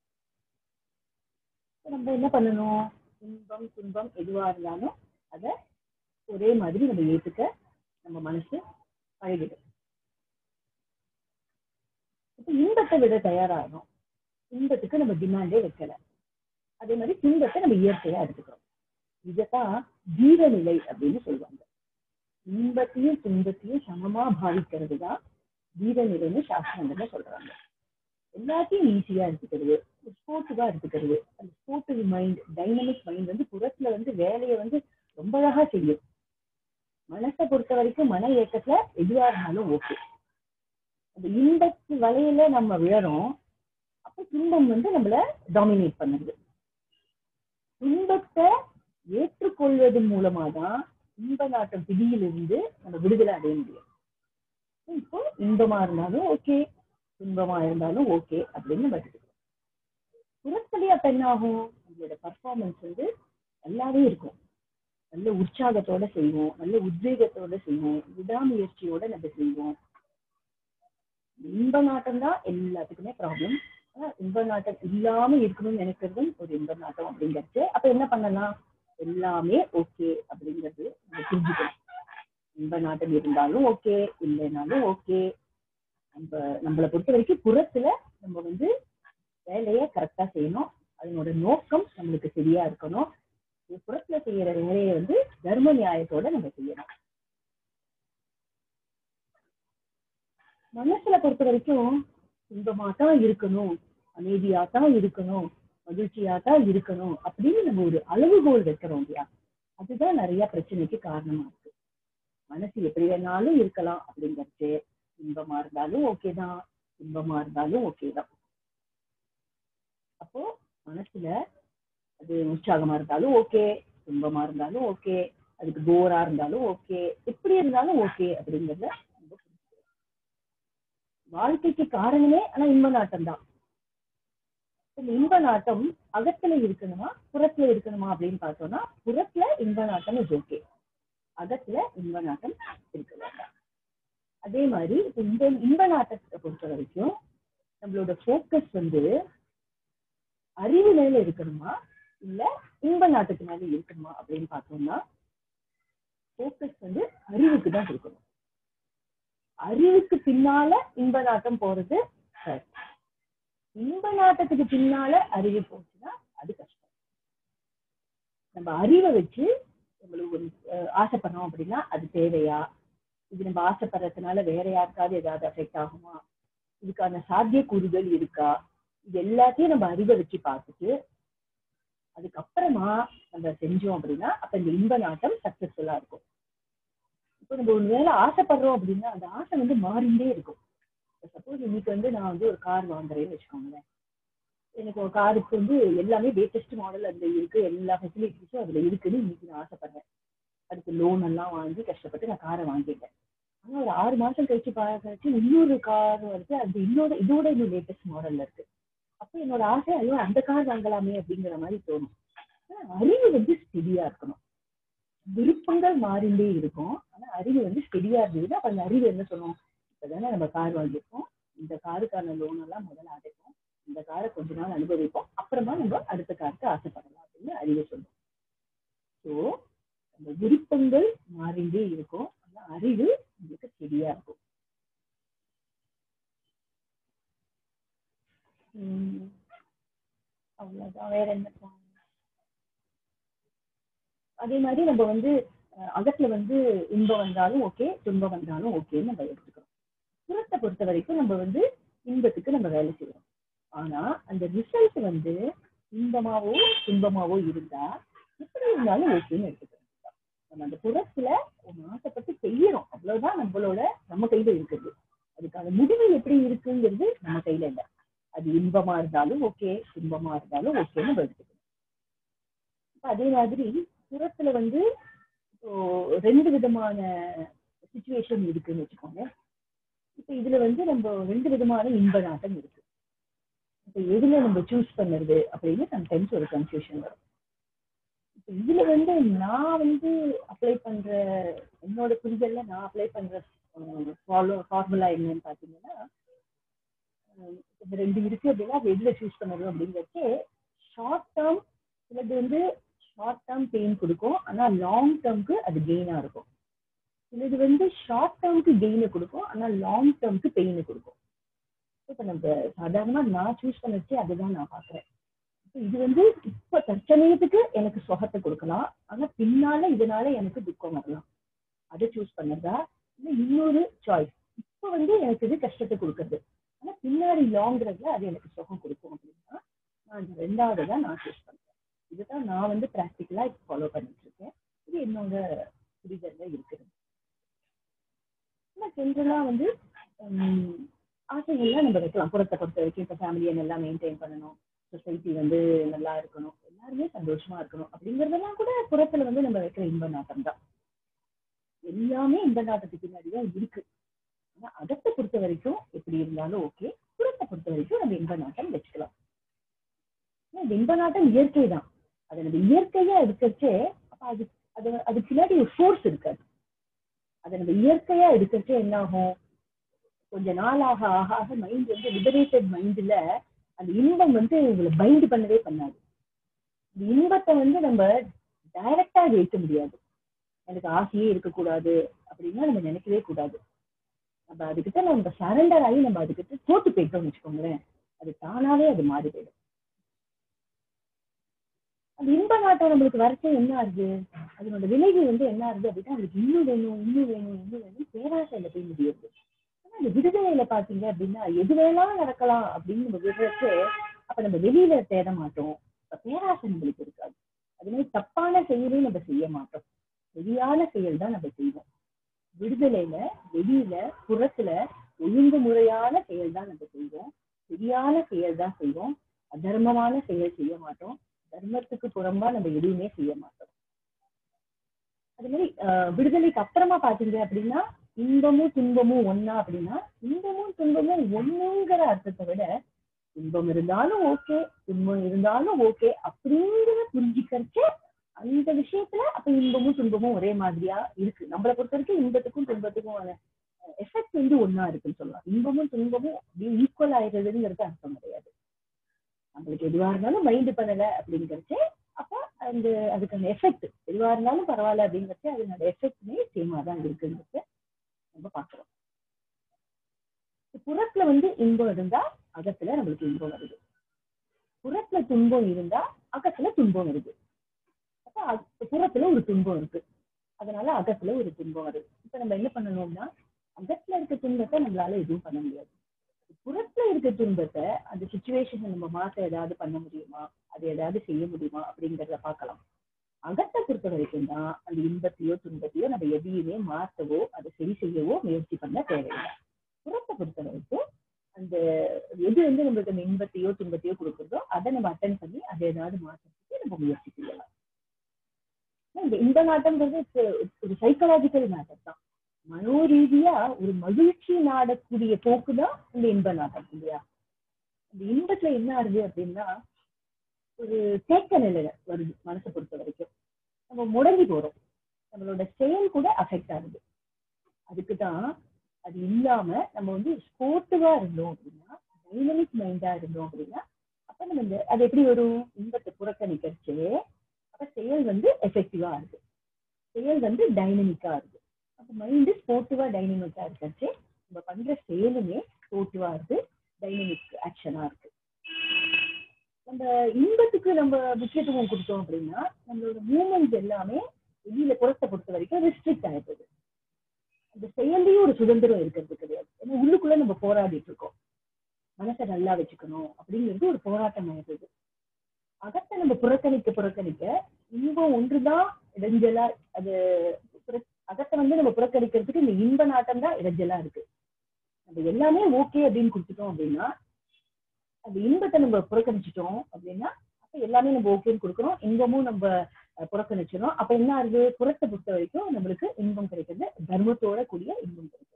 நம்ம என்ன பண்ணணும் இன்பம் துன்பம் எதுவா இருந்தாலும் அதை ஒரே மாதிரி நம்ம ஏத்துக்க நம்ம மனசு பழகிடும் இப்ப இன்பத்தை விட தயாராகணும் இன்பத்துக்கு நம்ம டிமாண்டே வைக்கல அதே மாதிரி துன்பத்தை நம்ம இயற்கையா எடுத்துக்கிறோம் இதைத்தான் ஜீவநிலை அப்படின்னு சொல்லுவாங்க இன்பத்தையும் துன்பத்தையும் சமமா பாவிக்கிறது தான் ஜீவநிலைன்னு சாஸ்திரங்கள்ல சொல்றாங்க எல்லாத்தையும் ஈஸியா எடுத்துக்கிறது ஸ்போர்ட்டிவா எடுத்துக்கிறது அந்த ஸ்போர்ட்டிவ் மைண்ட் டைனமிக் மைண்ட் வந்து புறத்துல வந்து வேலையை வந்து ரொம்ப அழகா செய்யும் மனசை பொறுத்த வரைக்கும் மன இயக்கத்துல எதுவா இருந்தாலும் ஓகே அந்த இன்பத்து வலையில நம்ம விழறோம் அப்ப துன்பம் வந்து நம்மள டாமினேட் பண்ணுது துன்பத்தை ஏற்றுக்கொள்வதன் மூலமா தான் இன்ப நாட்டம் பிடியிலிருந்து நம்ம விடுதலை அடைய முடியும் இப்போ இன்பமா இருந்தாலும் ஓகே துன்பமா இருந்தாலும் ஓகே அப்படின்னு நம்ம எடுத்துக்கிறோம் புறத்தலி அப்ப என்ன ஆகும் நம்மளோட பர்ஃபார்மன்ஸ் வந்து நல்லாவே இருக்கும் நல்ல உற்சாகத்தோட செய்வோம் நல்ல உத்வேகத்தோட செய்வோம் விடாமுயற்சியோட நம்ம செய்வோம் இன்ப நாட்டம் தான் எல்லாத்துக்குமே ப்ராப்ளம் இன்ப நாட்டம் இல்லாம இருக்கணும்னு நினைக்கிறதும் ஒரு இன்ப நாட்டம் அப்படிங்கிறது அப்ப என்ன பண்ணலாம் எல்லாமே ஓகே அப்படிங்கிறது நம்ம புரிஞ்சுக்கணும் இன்ப நாட்டம் இருந்தாலும் ஓகே இல்லைனாலும் ஓகே நம்ம நம்மளை பொறுத்த வரைக்கும் புறத்துல நம்ம வந்து வேலையை கரெக்டா செய்யணும் அதனோட நோக்கம் நம்மளுக்கு சரியா இருக்கணும் புறத்துல செய்யற வேலையை வந்து தர்ம நியாயத்தோட நம்ம செய்யணும் மனசுல பொறுத்த வரைக்கும் இன்பமா தான் இருக்கணும் அமைதியா தான் இருக்கணும் மகிழ்ச்சியா தான் இருக்கணும் அப்படின்னு நம்ம ஒரு அளவுகோல் வைக்கிறோம் இல்லையா அதுதான் நிறைய பிரச்சனைக்கு காரணமா இருக்கு மனசு எப்படி வேணாலும் இருக்கலாம் அப்படிங்கிறது இன்பமா இருந்தாலும் ஓகே தான் இன்பமா இருந்தாலும் ஓகே தான் அப்போ மனசுல அது உற்சாகமா இருந்தாலும் ஓகே துன்பமா இருந்தாலும் ஓகே அதுக்கு போரா இருந்தாலும் ஓகே எப்படி இருந்தாலும் ஓகே அப்படிங்கறத நம்ம புரிஞ்சுக்கணும். வாழ்க்கைக்கு காரணமே ஆனா இன்ப நாட்டம் தான் இந்த இன்ப நாட்டம் அகத்துல இருக்கணுமா புறத்துல இருக்கணுமா அப்படின்னு பார்த்தோம்னா புறத்துல இன்ப நாட்டம் இஸ் ஓகே அகத்துல இன்ப நாட்டம் இருக்க வேண்டாம் அதே மாதிரி இப்ப இந்த இன்ப நாட்டத்தை பொறுத்த வரைக்கும் நம்மளோட ஃபோக்கஸ் வந்து அறிவு மேல இருக்கணுமா இல்ல இன்ப நாட்டத்து மேல இருக்கணுமா அப்படின்னு பார்த்தோம்னா ஃபோக்கஸ் வந்து அறிவுக்கு தான் இருக்கணும் அறிவுக்கு பின்னால இன்ப நாட்டம் போறது correct. இன்ப நாட்டத்துக்கு பின்னால அறிவு போச்சுன்னா அது கஷ்டம் நம்ம அறிவை வச்சு நம்மளுக்கு ஒரு அஹ், ஆசைப்படுறோம் அப்படின்னா அது தேவையா இது நம்ம ஆசைப்படுறதுனால வேற யாருக்காவது ஏதாவது அஃபெக்ட் ஆகுமா இதுக்கான சாத்தியக்கூறுகள் இருக்கா இது எல்லாத்தையும் நம்ம அறிவை வச்சு பார்த்துட்டு அதுக்கப்புறமா நம்ம செஞ்சோம் அப்படின்னா அப்ப இந்த இன்ப நாட்டம் சக்சஸ்ஃபுல்லா இருக்கும் இப்போ நம்ம ஒரு வேலை ஆசைப்படுறோம் அப்படின்னா அந்த ஆசை வந்து மாறிண்டே இருக்கும் சப்போஸ் இன்னைக்கு வந்து நான் வந்து ஒரு கார் வாங்குறேன்னு வச்சுக்கோங்களேன் எனக்கு ஒரு காருக்கு வந்து எல்லாமே லேட்டஸ்ட் மாடல் அதுல இருக்கு எல்லா ஃபெசிலிட்டிஸும் அதுல இருக்குன்னு இன்னைக்கு நான் ஆசைப்படுறேன் அதுக்கு லோன் எல்லாம் வாங்கி கஷ்டப்பட்டு நான் காரை வாங்கிட்டேன் ஆனா ஒரு ஆறு மாசம் கழிச்சு பா- கழிச்சு இன்னொரு கார் வருது அது இன்னொரு இதோட இன்னும் லேட்டஸ்ட் மாடல்ல இருக்கு அப்போ என்னோட ஆசை ஐயோ அந்த கார் வாங்கலாமே அப்படிங்கிற மாதிரி தோணும் ஆனா அறிவு வந்து ஸ்டெடியா இருக்கணும் விருப்பங்கள் மாறிண்டே இருக்கும் ஆனா அறிவு வந்து ஸ்டெடியா இருந்ததுன்னா அப்ப அந்த அறிவு என்ன சொல்லும் இப்பதானே நம்ம கார் வாங்கியிருக்கோம் இந்த காருக்கான லோன் எல்லாம் முதல்ல அடைப்போம் இந்த காரை கொஞ்ச நாள் அனுபவிப்போம் அப்புறமா நம்ம அடுத்த காருக்கு ஆசைப்படலாம் அப்படின்னு அறிவு சொல்லும் ஸோ அந்த விருப்பங்கள் மாறிண்டே இருக்கும் ஆனா அறிவு உங்களுக்கு ஸ்டெடியா இருக்கும் உம் அவ்வளவுதான் வேற என்ன சொல்லணும்? அதே மாதிரி நம்ம வந்து அஹ், அகத்துல வந்து இன்பம் வந்தாலும் ஓகே துன்பம் வந்தாலும் ஓகேன்னு நம்ம எடுத்துக்கிறோம் புறத்தை பொறுத்த வரைக்கும் நம்ம வந்து இன்பத்துக்கு நம்ம வேலை செய்யறோம் ஆனா அந்த ரிசல்ட் வந்து இன்பமாவோ துன்பமாவோ இருந்தா எப்படி இருந்தாலும் ஓகேன்னு எடுத்துக்கிறோம் நம்ம அந்த புறத்துல ஒரு ஆசைப்பட்டு செய்யறோம் அவ்வளவுதான் நம்மளோட நம்ம கையில இருக்குது அதுக்கான முடிவு எப்படி இருக்குங்கிறது நம்ம கையில இல்லை அது இன்பமா இருந்தாலும் ஓகே துன்பமா இருந்தாலும் ஓகேன்னு நம்ம எடுத்துக்கணும் இப்ப அதே மாதிரி புறத்துல வந்து இப்போ ரெண்டு விதமான சுச்சுவேஷன் இருக்குன்னு வச்சுக்கோங்க இப்ப இதுல வந்து நம்ம ரெண்டு விதமான இன்ப நாட்டம் இருக்கு இப்ப எதுல நம்ம சூஸ் பண்ணுறது அப்படின்னு சம்டைம்ஸ் ஒரு கன்ஃபியூஷன் வரும் இப்ப இதுல வந்து நான் வந்து அப்ளை பண்ற என்னோட புரிதல்ல நான் அப்ளை பண்ற ஃபாலோ ஃபார்முலா என்னன்னு பாத்தீங்கன்னா அஹ் இந்த ரெண்டு இருக்கு அப்படின்னா அது எதுல சூஸ் பண்ணுறது அப்படிங்கிறச்சு ஷார்ட் டேர்ம் சிலது வந்து ஷார்ட் டேர்ம் பெயின் கொடுக்கும் ஆனா லாங் டேர்ம்க்கு அது கெயினா இருக்கும் சிலது வந்து ஷார்ட் டேர்ம்க்கு கெயினை கொடுக்கும் ஆனா லாங் டேர்ம்க்கு பெயினை கொடுக்கும் இப்ப நம்ம சாதாரணமா நான் சூஸ் பண்ணச்சு அதுதான் நான் பாக்குறேன் இப்ப இது வந்து இப்ப தற்சமயத்துக்கு எனக்கு சுகத்தை கொடுக்கலாம் ஆனா பின்னால இதனால எனக்கு துக்கம் வரலாம் அதை சூஸ் பண்ணதா இல்ல இன்னொரு சாய்ஸ் இப்ப வந்து எனக்கு இது கஷ்டத்தை கொடுக்கறது ஆனா பின்னாடி லாங் ரன்ல அது எனக்கு சுகம் கொடுக்கும் அப்படின்னா நான் இந்த ரெண்டாவது தான் நான் சூஸ் பண்றேன் இதுதான் நான் வந்து ப்ராக்டிக்கலா இப்போ ஃபாலோ பண்ணிட்டு இருக்கேன் இது என்னோட புரிதல்ல இருக்குது ஆனால் ஜென்ரலா வந்து ஹம், ஆசைகள்லாம் நம்ம வைக்கலாம் புறத்தை பொறுத்த வரைக்கும் இப்போ ஃபேமிலியை நல்லா மெயின்டைன் பண்ணணும் சொசைட்டி வந்து நல்லா இருக்கணும் எல்லாருமே சந்தோஷமா இருக்கணும் அப்படிங்கறதெல்லாம் கூட புறத்துல வந்து நம்ம வைக்கிற இன்ப நாட்டம் தான் எல்லாமே இன்ப நாட்டத்துக்கு பின்னாடி தான் இருக்கு ஆனா அகத்தை பொறுத்த வரைக்கும் எப்படி இருந்தாலும் ஓகே புறத்தை பொறுத்த வரைக்கும் நம்ம இன்ப நாட்டம் வச்சுக்கலாம் ஏன்னா இந்த இன்ப நாட்டம் இயற்கை தான் அதை நம்ம இயற்கையா எடுக்கச்சே அப்ப அது அது அதுக்கு பின்னாடி ஒரு ஃபோர்ஸ் இருக்காது அதை நம்ம இயற்கையா எடுக்கச்சே என்ன ஆகும் கொஞ்ச நாள் ஆக ஆக ஆக மைண்ட் வந்து லிபரேட்டட் மைண்ட்ல அந்த இன்பம் வந்து உங்களை பைண்ட் பண்ணவே பண்ணாது இந்த இன்பத்தை வந்து நம்ம டைரக்டா வைக்க முடியாது எனக்கு ஆசையே இருக்கக்கூடாது அப்படின்னா நம்ம நினைக்கவே கூடாது நம்ம அதுக்கிட்ட நம்ம சரண்டர் ஆகி நம்ம அதுக்கிட்ட தோத்து போயிட்டோம்னு வச்சுக்கோங்களேன் அது தானாவே அது மாறி போயிடும் அந்த இன்ப நாட்டம் நம்மளுக்கு வரைச்சே என்ன ஆகுது அதனோட விளைவு வந்து என்ன ஆகுது அப்படின்னா அதுக்கு இன்னும் வேணும் இன்னும் வேணும் இன்னும் வேணும் பேராசையில போய் முடியுது ஆனா அந்த விடுதலையில பாத்தீங்க அப்படின்னா எது வேணாலும் நடக்கலாம் அப்படின்னு நம்ம விடுறச்சு அப்ப நம்ம வெளியில தேட மாட்டோம் அப்ப பேராசை நம்மளுக்கு இருக்காது அது மாதிரி தப்பான செயலையும் நம்ம செய்ய மாட்டோம் சரியான செயல் தான் நம்ம செய்வோம் விடுதலையில வெளியில புறத்துல ஒழுங்குமுறையான செயல் தான் நம்ம செய்வோம் சரியான செயல் தான் செய்வோம் அதர்மமான செயல் செய்ய மாட்டோம் தர்மத்துக்கு புறம்பா நம்ம எதுவுமே செய்ய மாட்டோம் அது மாதிரி ஆஹ், விடுதலைக்கு அப்புறமா பாத்தீங்க அப்படின்னா இன்பமும் துன்பமும் ஒண்ணா அப்படின்னா இன்பமும் துன்பமும் ஒண்ணுங்கிற அர்த்தத்தை விட இன்பம் இருந்தாலும் ஓகே துன்பம் இருந்தாலும் ஓகே அப்படிங்கிற புரிஞ்சுக்கிறச்ச அந்த விஷயத்துல அப்ப இன்பமும் துன்பமும் ஒரே மாதிரியா இருக்கு நம்மளை பொறுத்த வரைக்கும் இன்பத்துக்கும் துன்பத்துக்கும் எஃபெக்ட் வந்து ஒண்ணா இருக்குன்னு சொல்லலாம் இன்பமும் துன்பமும் அப்படியே ஈக்குவல் ஆயிடுறதுங்கிறது அர்த்தம் கிடையாது நம்மளுக்கு எதுவா இருந்தாலும் மைண்ட் பண்ணல அப்படிங்கிறச்சு அப்ப அந்த அதுக்கான எஃபெக்ட் எதுவா இருந்தாலும் பரவாயில்ல அப்படிங்கிறச்சு அதனோட எஃபெக்ட்மே சேமா தான் இருக்குங்கிறத நம்ம பார்க்கிறோம் புறத்துல வந்து இன்பம் இருந்தா அகத்துல நம்மளுக்கு இன்பம் வருது புறத்துல துன்பம் இருந்தா அகத்துல துன்பம் வருது அப்ப அக- புறத்துல ஒரு துன்பம் இருக்கு அதனால அகத்துல ஒரு துன்பம் வருது இப்ப நம்ம என்ன பண்ணணும்னா அகத்துல இருக்க துன்பத்தை நம்மளால எதுவும் பண்ண முடியாது புறத்துல இருக்க துன்பத்தை அந்த சுச்சுவேஷனை நம்ம மாத்த ஏதாவது பண்ண முடியுமா அது ஏதாவது செய்ய முடியுமா அப்படிங்கறத பார்க்கலாம் அகத்தை பொறுத்த வரைக்கும் தான் அந்த இன்பத்தையோ துன்பத்தையோ நம்ம எதையுமே மாத்தவோ அதை சரி செய்யவோ முயற்சி பண்ண தேவையில்லை புறத்தை பொறுத்த வரைக்கும் அந்த எது வந்து நம்மளுக்கு அந்த இன்பத்தையோ துன்பத்தையோ கொடுக்குறதோ அதை நம்ம அட்டன் பண்ணி அதை ஏதாவது மாற்றத்துக்கு நம்ம முயற்சி செய்யலாம் இந்த இன்ப நாட்டம்ன்றது it's- ஒரு சைக்கலாஜிக்கல் மேட்டர் தான் மனோ ரீதியா ஒரு மகிழ்ச்சி நாடக்கூடிய போக்கு தான் இந்த இன்ப நாட்டம் இல்லையா இந்த இன்பத்துல என்ன ஆகுது அப்படின்னா ஒரு தேக்க நிலையில வருது மனசை பொறுத்த வரைக்கும் நம்ம முடங்கி போறோம் நம்மளோட செயல் கூட அஃபெக்ட் ஆகுது அதுக்கு தான் அது இல்லாம நம்ம வந்து ஸ்போர்ட்டிவா இருந்தோம் அப்படின்னா டைனமிக் மைண்டா இருந்தோம் அப்படின்னா அப்ப நம்ம இந்த அது எப்படி வரும் இன்பத்தை புறக்கணிக்கிறச்சு அப்ப செயல் வந்து எஃபெக்டிவா இருக்கு செயல் வந்து டைனமிக்கா இருக்கு அப்ப மைண்டு ஸ்போர்ட்டிவா டைனமிக்கா இருக்கிறச்சு நம்ம பண்ற செயலுமே ஸ்போர்ட்டிவா இருக்கு டைனமிக் ஆக்ஷனா இருக்கு நம்ம இன்பத்துக்கு நம்ம முக்கியத்துவம் கொடுத்தோம் அப்படின்னா நம்மளோட மூமெண்ட்ஸ் எல்லாமே வெளியில புறத்தை பொறுத்த வரைக்கும் ரெஸ்ட்ரிக்ட் ஆயிடுது அந்த செயல்லையும் ஒரு சுதந்திரம் இருக்கிறது கிடையாது ஏன்னா உள்ளுக்குள்ள நம்ம போராடிட்டு இருக்கோம் மனசை நல்லா வச்சுக்கணும் அப்படிங்கிறது ஒரு போராட்டம் ஆயிடுது அகத்தை நம்ம புறக்கணிக்க புறக்கணிக்க இன்பம் ஒன்றுதான் இடைஞ்சலா அது புற- அகத்தை வந்து நம்ம புறக்கணிக்கிறதுக்கு இந்த இன்ப நாட்டம் தான் இடைஞ்சலா இருக்கு நம்ம எல்லாமே ஓகே அப்படின்னு கொடுத்துட்டோம் அப்படின்னா அந்த இன்பத்தை நம்ம புறக்கணிச்சிட்டோம் அப்படின்னா அப்ப எல்லாமே நம்ம ஓகேன்னு கொடுக்குறோம் இன்பமும் நம்ம அஹ், புறக்கணிச்சிடும் அப்ப என்ன ஆகுது புறத்தை பொறுத்த வரைக்கும் நம்மளுக்கு இன்பம் கிடைக்கிறது தர்மத்தோட கூடிய இன்பம் கிடைக்கிறது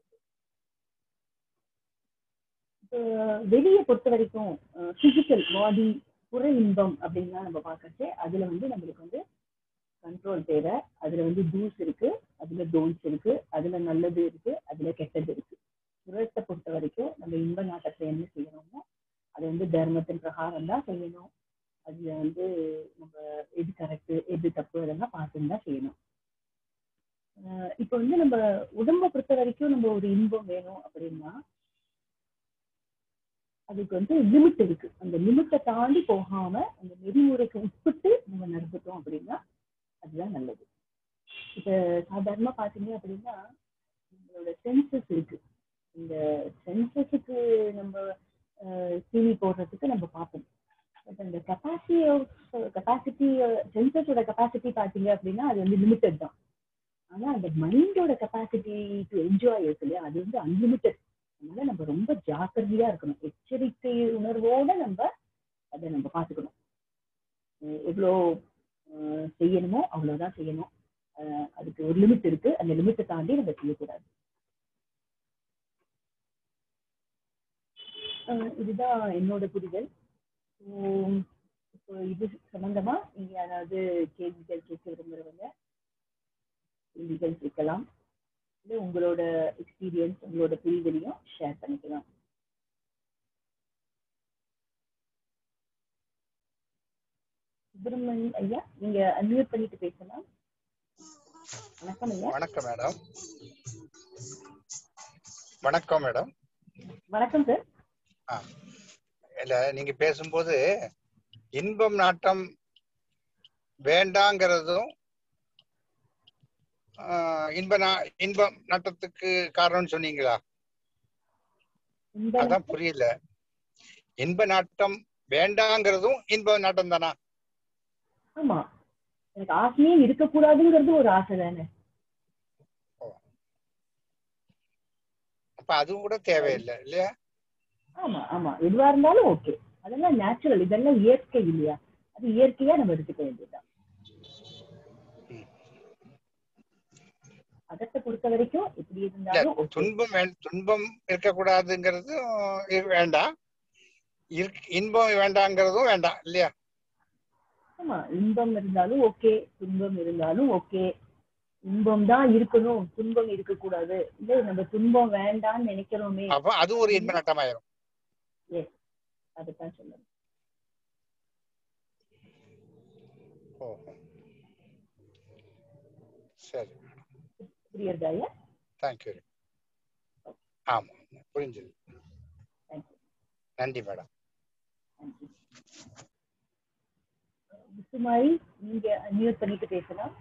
இப்போ வெளியை பொறுத்த வரைக்கும் பிசிக்கல் பாடி புற இன்பம் அப்படின்னா நம்ம பார்க்கறது அதுல வந்து நம்மளுக்கு வந்து கண்ட்ரோல் தேவை அதுல வந்து டூஸ் இருக்கு அதுல டோன்ஸ் இருக்கு அதுல நல்லது இருக்கு அதுல கெட்டது இருக்கு புறத்தை பொறுத்த வரைக்கும் நம்ம இன்ப நாட்டத்துல என்ன செய்யணுமோ அது வந்து தர்மத்தின் பிரகாரம் தான் செய்யணும் அதுல வந்து நம்ம எது கரெக்ட் எது தப்பு அதெல்லாம் பார்த்துன்னு தான் செய்யணும் ஆஹ் இப்போ வந்து நம்ம உடம்பை பொறுத்த வரைக்கும் நம்ம ஒரு இன்பம் வேணும் அப்படின்னா அதுக்கு வந்து லிமிட் இருக்கு அந்த லிமிட்டை தாண்டி போகாம அந்த நெறிமுறைக்கு உட்பட்டு நம்ம நடந்துட்டோம் அப்படின்னா அதுதான் நல்லது இப்ப சாதாரணமா பாத்தீங்க அப்படின்னா நம்மளோட சென்சஸ் இருக்கு இந்த சென்சஸுக்கு நம்ம டிவி போடுறதுக்கு நம்ம பார்ப்போம் பட் அந்த கெப்பாசிட்டி கெப்பாசிட்டி சென்சஸோட கெப்பாசிட்டி பார்த்தீங்க அப்படின்னா அது வந்து லிமிட்டட் தான் ஆனா அந்த மைண்டோட கெப்பாசிட்டி டு என்ஜாய் இருக்கு இல்லையா அது வந்து அன்லிமிட்டட் அதனால நம்ம ரொம்ப ஜாக்கிரதையா இருக்கணும் எச்சரிக்கை உணர்வோட நம்ம அதை நம்ம பார்த்துக்கணும் அஹ் எவ்வளோ அஹ் செய்யணுமோ அவ்வளவுதான் செய்யணும் அஹ் அதுக்கு ஒரு லிமிட் இருக்கு அந்த லிமிட்டை தாண்டி நம்ம செய்யக்கூடாது அஹ் இதுதான் என்னோட புரிதல் உம் இப்போ இது சம்பந்தமா நீங்க யாராவது கேள்விகள் கேட்க விரும்புறவங்க கேள்விகள் கேட்கலாம் இல்லை உங்களோட எக்ஸ்பீரியன்ஸ் உங்களோட புரிதலையும் ஷேர் பண்ணிக்கலாம் சுப்பிரமணி ஐயா நீங்க அன்மியூட் பண்ணிட்டு பேசலாம் வணக்கம் ஐயா வணக்கம் மேடம் வணக்கம் மேடம் வணக்கம் சார் இல்ல நீங்க பேசும்போது இன்பம் நாட்டம் வேண்டாங்கிறதும் ஆஹ், இன்ப நா- இன்பம் நாட்டத்துக்கு காரணம்னு சொன்னீங்களா இந்த அதான் புரியல இன்ப நாட்டம் வேண்டாங்கிறதும் இன்ப நாட்டம் தானா ஆமா எனக்கு ஆசையே இருக்கக்கூடாதுங்கிறது ஒரு ஆசை தானே அப்ப அதுவும் கூட தேவையில்லை இல்லையா ஆமா ஆமா எதுவா இருந்தாலும் ஓகே அதெல்லாம் நேச்சுரல் இதெல்லாம் இயற்கை இல்லையா அது இயற்கையா நம்ம எடுத்துக்க வேண்டியதுதான் அகத்தை பொறுத்த வரைக்கும் எப்படி இல்ல இருந்தாலும் okay. துன்பம் வே- துன்பம் இருக்கக்கூடாதுங்கிறதும் இரு- வேண்டாம் இருக்- இன்பம் வேண்டாங்கிறதும் வேண்டாம் இல்லையா ஆமா இன்பம் இருந்தாலும் ஓகே துன்பம் இருந்தாலும் ஓகே இன்பம் தான் இருக்கணும் துன்பம் இருக்கக்கூடாது இல்ல நம்ம துன்பம் வேண்டாம்னு நினைக்கிறோமே அப்ப அது ஒரு இன்ப நாட்டமாயிரும் அதுதான் சொல்லணும் ஓஹோ சரி புரியுறதா ஐயா தேங்க்யூ ஆமா புரிஞ்சது தேங்க்யூ நன்றி மேடம் நன்றி முத்துமாரி நீங்க மியூட் பண்ணிட்டு பேசலாம்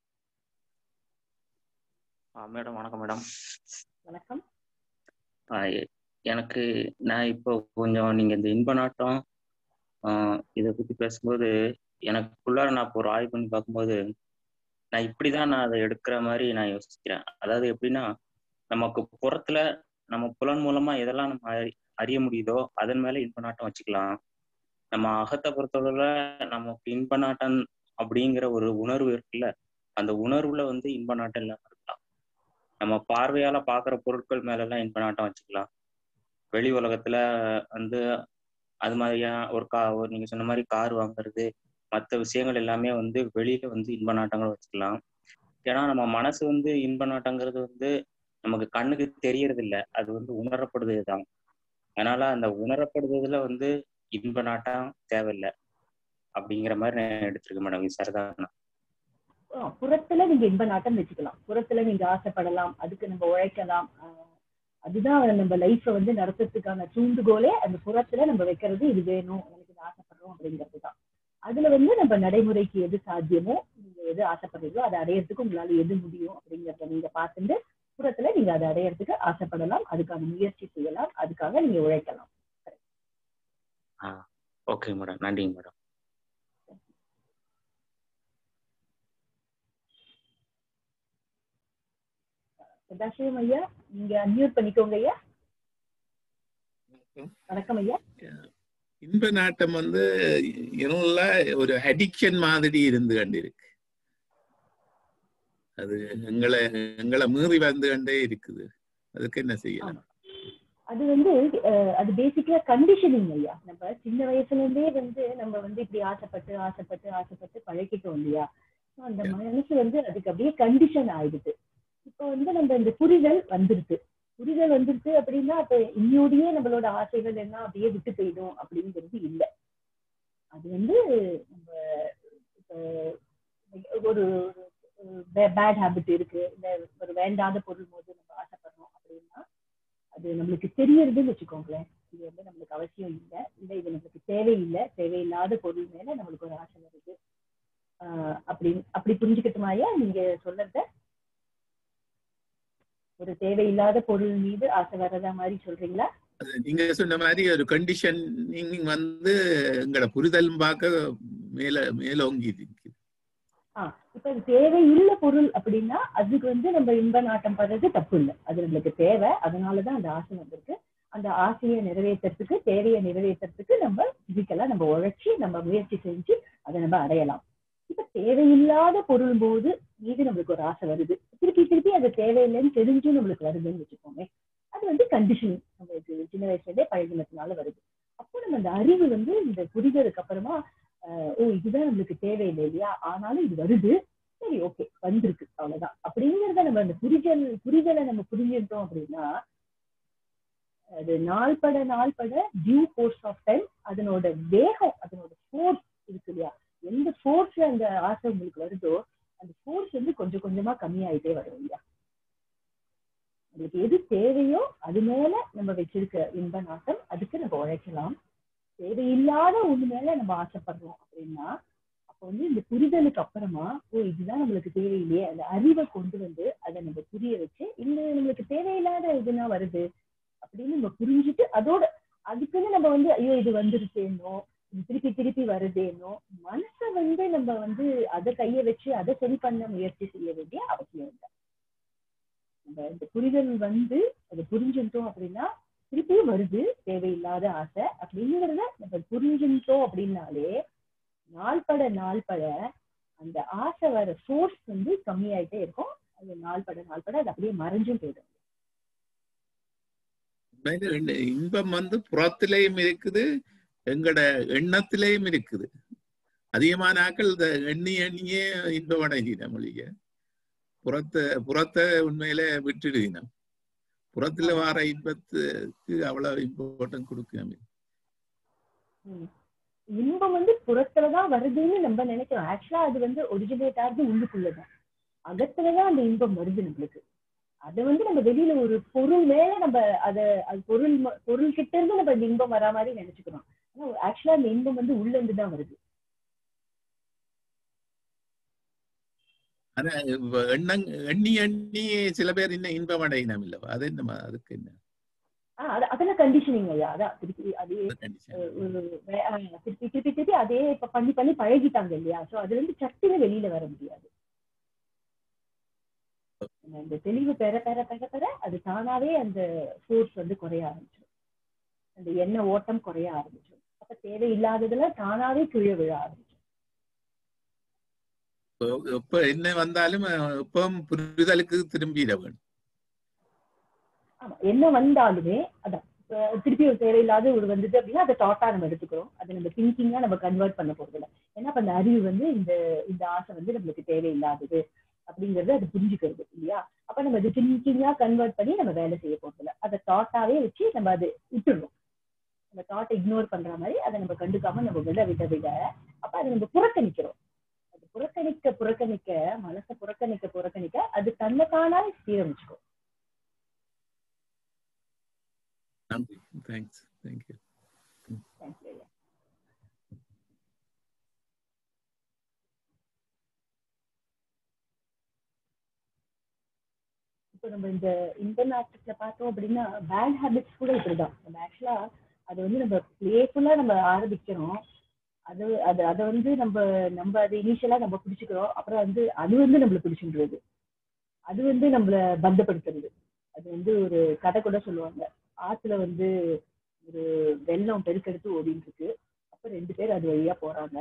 மேடம் வணக்கம் மேடம் வணக்கம் எனக்கு நான் இப்போ கொஞ்சம் நீங்க இந்த இன்ப நாட்டம் இதை பத்தி பேசும்போது எனக்குள்ளார நான் இப்போ ஒரு ஆய்வு பண்ணி பார்க்கும்போது நான் இப்படிதான் நான் அதை எடுக்கிற மாதிரி நான் யோசிக்கிறேன் அதாவது எப்படின்னா நமக்கு புறத்துல நம்ம புலன் மூலமா எதெல்லாம் நம்ம அறி- அறிய முடியுதோ அதன் மேல இன்ப நாட்டம் வச்சுக்கலாம் நம்ம அகத்தை பொறுத்தளவுல நமக்கு இன்ப நாட்டம் அப்படிங்கிற ஒரு உணர்வு இருக்குல்ல அந்த உணர்வுல வந்து இன்ப நாட்டம் இல்லாம இருக்கலாம் நம்ம பார்வையால பாக்குற பொருட்கள் மேல எல்லாம் இன்ப நாட்டம் வச்சுக்கலாம் வெளி உலகத்துல வந்து அது மாதிரியான ஒரு கா ஒரு நீங்க சொன்ன மாதிரி கார் வாங்குறது மற்ற விஷயங்கள் எல்லாமே வந்து வெளியில வந்து இன்ப நாட்டங்கள் வச்சுக்கலாம் ஏன்னா நம்ம மனசு வந்து இன்ப நாட்டங்கிறது வந்து நமக்கு கண்ணுக்கு தெரியறது இல்ல அது வந்து உணரப்படுது தான் அதனால அந்த உணரப்படுறதுல வந்து இன்ப நாட்டம் தேவையில்லை அப்படிங்கிற மாதிரி நான் எடுத்திருக்கேன் மேடம் இது சரிதான் ஆ, புறத்துல நீங்க இன்ப நாட்டம் வச்சுக்கலாம் புறத்துல நீங்க ஆசைப்படலாம் அதுக்கு நம்ம உழைக்கலாம் ஆஹ் அதுதான் நம்ம லைஃப்பை வந்து நடத்துறதுக்கான தூண்டுகோலே அந்த புறத்துல நம்ம வைக்கிறது இது வேணும் எனக்கு இது ஆசைப்படுறோம் அப்படிங்கிறது தான் அதுல வந்து நம்ம நடைமுறைக்கு எது சாத்தியமோ நீங்க எது ஆசைப்படுறீங்களோ அதை அடையறதுக்கு உங்களால எது முடியும் அப்படிங்கறத நீங்க பார்த்துட்டு புறத்துல நீங்க அதை அடையறதுக்கு ஆசைப்படலாம் அதுக்கான முயற்சி செய்யலாம் அதுக்காக நீங்க உழைக்கலாம் ஆ ஓகே மேடம் நன்றிங்க மேடம் சதாசிவம் ஐயா நீங்க அன்மியூட் பண்ணிக்கோங்க ஐயா வணக்கம் ஐயா இன்ப நாட்டம் வந்து இருள ஒரு அடிக்ஷன் மாதிரி இருந்து கொண்டிருக்கு அது எங்களை எங்களை மீறி வந்து கொண்டே இருக்குது அதுக்கு என்ன செய்யலாம் அது வந்து அஹ், அது பேசிக்கலா கண்டிஷனிங் ஐயா நம்ம சின்ன வயசுல இருந்தே வந்து நம்ம வந்து இப்படி ஆசைப்பட்டு ஆசைப்பட்டு ஆசைப்பட்டு பழகிட்டோம் இல்லையா So, அந்த மனசு வந்து அதுக்கு அப்படியே கண்டிஷன் ஆயிடுது இப்போ வந்து நம்ம இந்த புரிதல் வந்துருது புரிதல் வந்துருச்சு அப்படின்னா அப்ப இன்னோடையே நம்மளோட ஆசைகள் எல்லாம் அப்படியே விட்டு போயிடும் அப்படிங்கிறது இல்லை அது வந்து நம்ம இப்போ ஒரு பேட் ஹாபிட் இருக்கு இல்ல ஒரு வேண்டாத பொருள் போது நம்ம ஆசைப்படுறோம் அப்படின்னா அது நம்மளுக்கு தெரியறதுன்னு வச்சுக்கோங்களேன் இது வந்து நம்மளுக்கு அவசியம் இல்லை இல்ல இது நம்மளுக்கு தேவையில்லை தேவையில்லாத பொருள் மேல நம்மளுக்கு ஒரு ஆசை வருது ஆஹ் அப்படி அப்படி புரிஞ்சுக்கிட்டுமாயா நீங்க சொல்றத ஒரு தேவையில்லாத பொருள் மீது ஆசை வர்றதா மாதிரி சொல்றீங்களா அது நீங்க சொன்ன மாதிரி ஒரு கண்டிஷன் வந்து எங்களோட புரிதலும் பார்க்க மேல மேலோங்கி இருக்கு ஆஹ் இப்ப அது தேவையில்ல பொருள் அப்படின்னா அதுக்கு வந்து நம்ம இன்ப நாட்டம் படுறது தப்பு இல்லை அது நம்மளுக்கு தேவை அதனாலதான் அந்த ஆசை வந்திருக்கு அந்த ஆசையை நிறைவேற்றுறதுக்கு தேவையை நிறைவேற்றுறதுக்கு நம்ம பிசிக்கலா நம்ம உழைச்சி நம்ம முயற்சி செஞ்சு அதை நம்ம அடையலாம் இப்ப தேவையில்லாத பொருள் போது மீது நம்மளுக்கு ஒரு ஆசை வருது திருப்பி திருப்பி அது தேவையில்லைன்னு தெரிஞ்சும் நம்மளுக்கு வருதுன்னு வச்சுக்கோங்க அது வந்து கண்டிஷன் நம்மளுக்கு சின்ன வயசுல இருந்தே பழகினதுனால வருது அப்போ நம்ம அந்த அறிவு வந்து இந்த புரிதலுக்கு அப்புறமா ஆஹ் ஓ இதுதான் நம்மளுக்கு தேவையில்லை இல்லையா ஆனாலும் இது வருது சரி ஓகே வந்திருக்கு அவ்வளவுதான் அப்படிங்கறத நம்ம அந்த புரிதல் புரிதலை நம்ம புரிஞ்சிருந்தோம் அப்படின்னா அது நாள்பட நாள்பட டியூ கோர்ஸ் ஆஃப் டைம் அதனோட வேகம் அதனோட ஃபோர்ஸ் இருக்கு இல்லையா எந்த ஃபோர்ஸ்ல அந்த ஆசை உங்களுக்கு வருதோ அந்த ஃபோர்ஸ் வந்து கொஞ்சம் கொஞ்சமா கம்மியாயிட்டே வரும் இல்லையா உங்களுக்கு எது தேவையோ அது மேல நம்ம வச்சிருக்க இன்ப நாட்டம் அதுக்கு நம்ம உழைக்கலாம் தேவையில்லாத ஒண்ணு மேல நம்ம ஆசைப்படுறோம் அப்படின்னா அப்போ வந்து இந்த புரிதலுக்கு அப்புறமா ஓ இதுதான் நம்மளுக்கு தேவையில்லையே அந்த அறிவை கொண்டு வந்து அதை நம்ம புரிய வச்சு இந்த நம்மளுக்கு தேவையில்லாத இதுனா வருது அப்படின்னு நம்ம புரிஞ்சுட்டு அதோட அதுக்குன்னு நம்ம வந்து ஐயோ இது வந்துருச்சேனோ இது திருப்பி திருப்பி வருதேனோ மனசை வந்து நம்ம வந்து அதை கைய வச்சு அதை சரி பண்ண முயற்சி செய்ய வேண்டிய அவசியம் இல்லை நம்ம இந்த புரிதல் வந்து அதை புரிஞ்சுட்டோம் அப்படின்னா திருப்பியும் வருது தேவையில்லாத ஆசை அப்படிங்கிறத நம்ம புரிஞ்சுட்டோம் அப்படின்னாலே நாள்பட நாள்பட அந்த ஆசை வர சோர்ஸ் வந்து கம்மியாயிட்டே இருக்கும் அது நாள்பட நாள்பட அது அப்படியே மறைஞ்சும் போயிடும் உண்மையில இன்பம் வந்து புறத்திலேயும் இருக்குது எங்கட எண்ணத்திலேயும் இருக்குது அதிகமான ஆக்கள் இந்த எண்ணி எண்ணியே இன்பம் அடைகிறோம் மொழிய புறத்தை புறத்தை உண்மையில விட்டுடுகிறோம் புறத்துல வார இன்பத்துக்கு அவ்வளவு இம்பார்ட்டன் கொடுக்கணும் இன்பம் வந்து புறத்துலதான் வருதுன்னு நம்ம நினைக்கிறோம் ஆக்சுவலா அது வந்து ஒரிஜினேட் ஆகுது உள்ளுக்குள்ளதான் அகத்துலதான் அந்த இன்பம் வருது நம்மளுக்கு அதை வந்து நம்ம வெளியில ஒரு பொருள் மேல நம்ம அத அது பொருள் ம- பொருள் கிட்ட இருந்து நம்ம இந்த இன்பம் வரா மாதிரி நினைச்சுக்கிறோம் ஆனா ஆக்சுவலா அந்த இன்பம் வந்து உள்ள இருந்து தான் வருது ஆனா இப்ப எண்ணங் எண்ணி எண்ணி சில பேர் இன்னும் இன்பம் அடையினம் இல்லவா அது என்ன அதுக்கு என்ன ஆஹ் அது அதெல்லாம் கண்டிஷனிங் ஐயா அதான் திருப்பி அதே condition? அஹ், ஒரு வே- ஆஹ், திருப்பி திருப்பி திருப்பி அதே இப்ப பண்ணி பண்ணி பழகிட்டாங்க இல்லையா சோ அதுல இருந்து சட்டுன்னு வெளியில வர முடியாது நம்ம இந்த தெளிவு பெற பெற பெற பெற அது தானாவே அந்த ஃபோர்ஸ் வந்து குறைய ஆரம்பிச்சிடும் அந்த எண்ணெய் ஓட்டம் குறைய ஆரம்பிச்சிடும் அப்ப தேவையில்லாததுல தானாவே கீழே விழ ஆரம்பிச்சிடும் இப்ப- இப்ப என்ன வந்தாலும் அஹ், இப்பவும் புரிதலுக்கு திரும்பிட வேணும் ஆமா என்ன வந்தாலுமே அதான் இப்ப திருப்பி ஒரு தேவையில்லாத ஒரு வந்தது அப்படின்னா அதை தாட்டா நம்ம எடுத்துக்கிறோம் அதை நம்ம திங்கிங்கா நம்ம கன்வெர்ட் பண்ண போறது இல்லை ஏன்னா அப்ப அந்த அறிவு வந்து இந்த இந்த ஆசை வந்து நம்மளுக்கு தேவையில்லாதது அப்படிங்கறது அது புரிஞ்சுக்கிறது இல்லையா அப்ப நம்ம அது திங்கிங்கா கன்வெர்ட் பண்ணி நம்ம வேலை செய்ய போறது இல்லை அதை தாட்டாவே வச்சு நம்ம அது விட்டுடுறோம் அந்த தாட்டை இக்னோர் பண்ற மாதிரி அதை நம்ம கண்டுக்காம நம்ம விட விட விட அப்ப அதை நம்ம புறக்கணிக்கிறோம் அது புறக்கணிக்க புறக்கணிக்க மனசை புறக்கணிக்க புறக்கணிக்க அது தன்னை தானாவே சீரமைச்சுக்கும் நன்றி தேங்க்ஸ் தேங்க்யூ Thank you. ஐயா. இப்போ நம்ம இந்த இன்டர்நெட்ல பார்த்தோம் அப்படின்னா பேட் ஹேபிட்ஸ் கூட இப்படிதான் நம்ம ஆக்சுவலா அதை வந்து நம்ம பிளேஃபுல்லா நம்ம ஆரம்பிக்கிறோம் அது அது அதை வந்து நம்ம நம்ம அதை இனிஷியலா நம்ம பிடிச்சிக்கிறோம் அப்புறம் வந்து அது வந்து நம்மள பிடிச்சின்றது அது வந்து நம்மள பந்தப்படுத்துறது அது வந்து ஒரு கதை கூட சொல்லுவாங்க ஆத்துல வந்து ஒரு வெள்ளம் பெருக்கெடுத்து ஓடிட்டு இருக்கு அப்ப ரெண்டு பேர் அது வழியா போறாங்க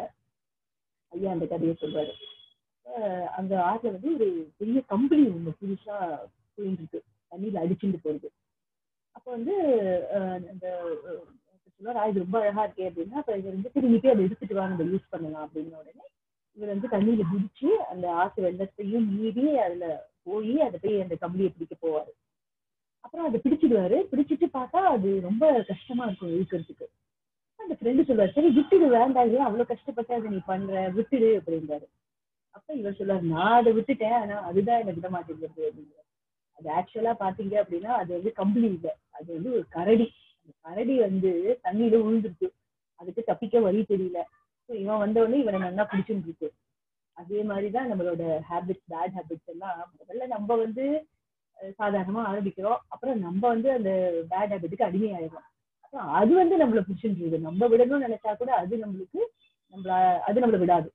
ஐயா அந்த கதையை சொல்றாரு அஹ் அங்க ஆத்துல வந்து ஒரு பெரிய கம்பெனி ஒண்ணு புதுசா போயிட்டு இருக்கு தண்ணியில அடிச்சுட்டு போறது அப்ப வந்து அஹ் அந்த அஹ் சொல்றாரு "ஆ, இது ரொம்ப அழகா இருக்கே அப்படின்னா அப்ப இவர் வந்து சரி நீ போய் அதை எடுத்துட்டு வா நம்ம யூஸ் பண்ணலாம் அப்படின்ன உடனே இவர் வந்து தண்ணியில குதிச்சு அந்த ஆத்து வெள்ளத்தையும் மீறி அதுல போய் அதை போய் அந்த கம்பளியை பிடிக்க போவாரு அப்புறம் அதை பிடிச்சிடுவாரு பிடிச்சிட்டு பார்த்தா அது ரொம்ப கஷ்டமா இருக்கும் இழுக்கிறதுக்கு அந்த ஃப்ரெண்டு சொல்லுவாரு சரி விட்டுடு வேண்டாம் இது அவ்வளவு கஷ்டப்பட்டு அதை நீ பண்ற விட்டுடு அப்படின்றாரு அப்ப இவர் சொல்லுவாரு நான் அதை விட்டுட்டேன் ஆனா அதுதான் எனக்கு விட மாட்டேங்குது அப்படிங்கிறாரு அது ஆக்சுவலா பாத்தீங்க அப்படின்னா அது வந்து கம்பளி இல்லை அது வந்து ஒரு கரடி அந்த கரடி வந்து தண்ணியில விழுந்துருக்கு அதுக்கு தப்பிக்க வழி தெரியல ஸோ இவன் வந்த உடனே இவனை நல்லா பிடிச்சுட்டு இருக்கு அதே மாதிரிதான் நம்மளோட ஹேபிட்ஸ் பேட் ஹேபிட்ஸ் எல்லாம் முதல்ல நம்ம வந்து அஹ், சாதாரணமா ஆரம்பிக்கிறோம் அப்புறம் நம்ம வந்து அந்த பேட் ஹேபிட்டுக்கு அடிமையாயிடும் அப்புறம் அது வந்து நம்மள பிடிச்சிருக்கு நம்ம விடணும்னு நினைச்சா கூட அது நம்மளுக்கு நம்மள அது நம்மள விடாது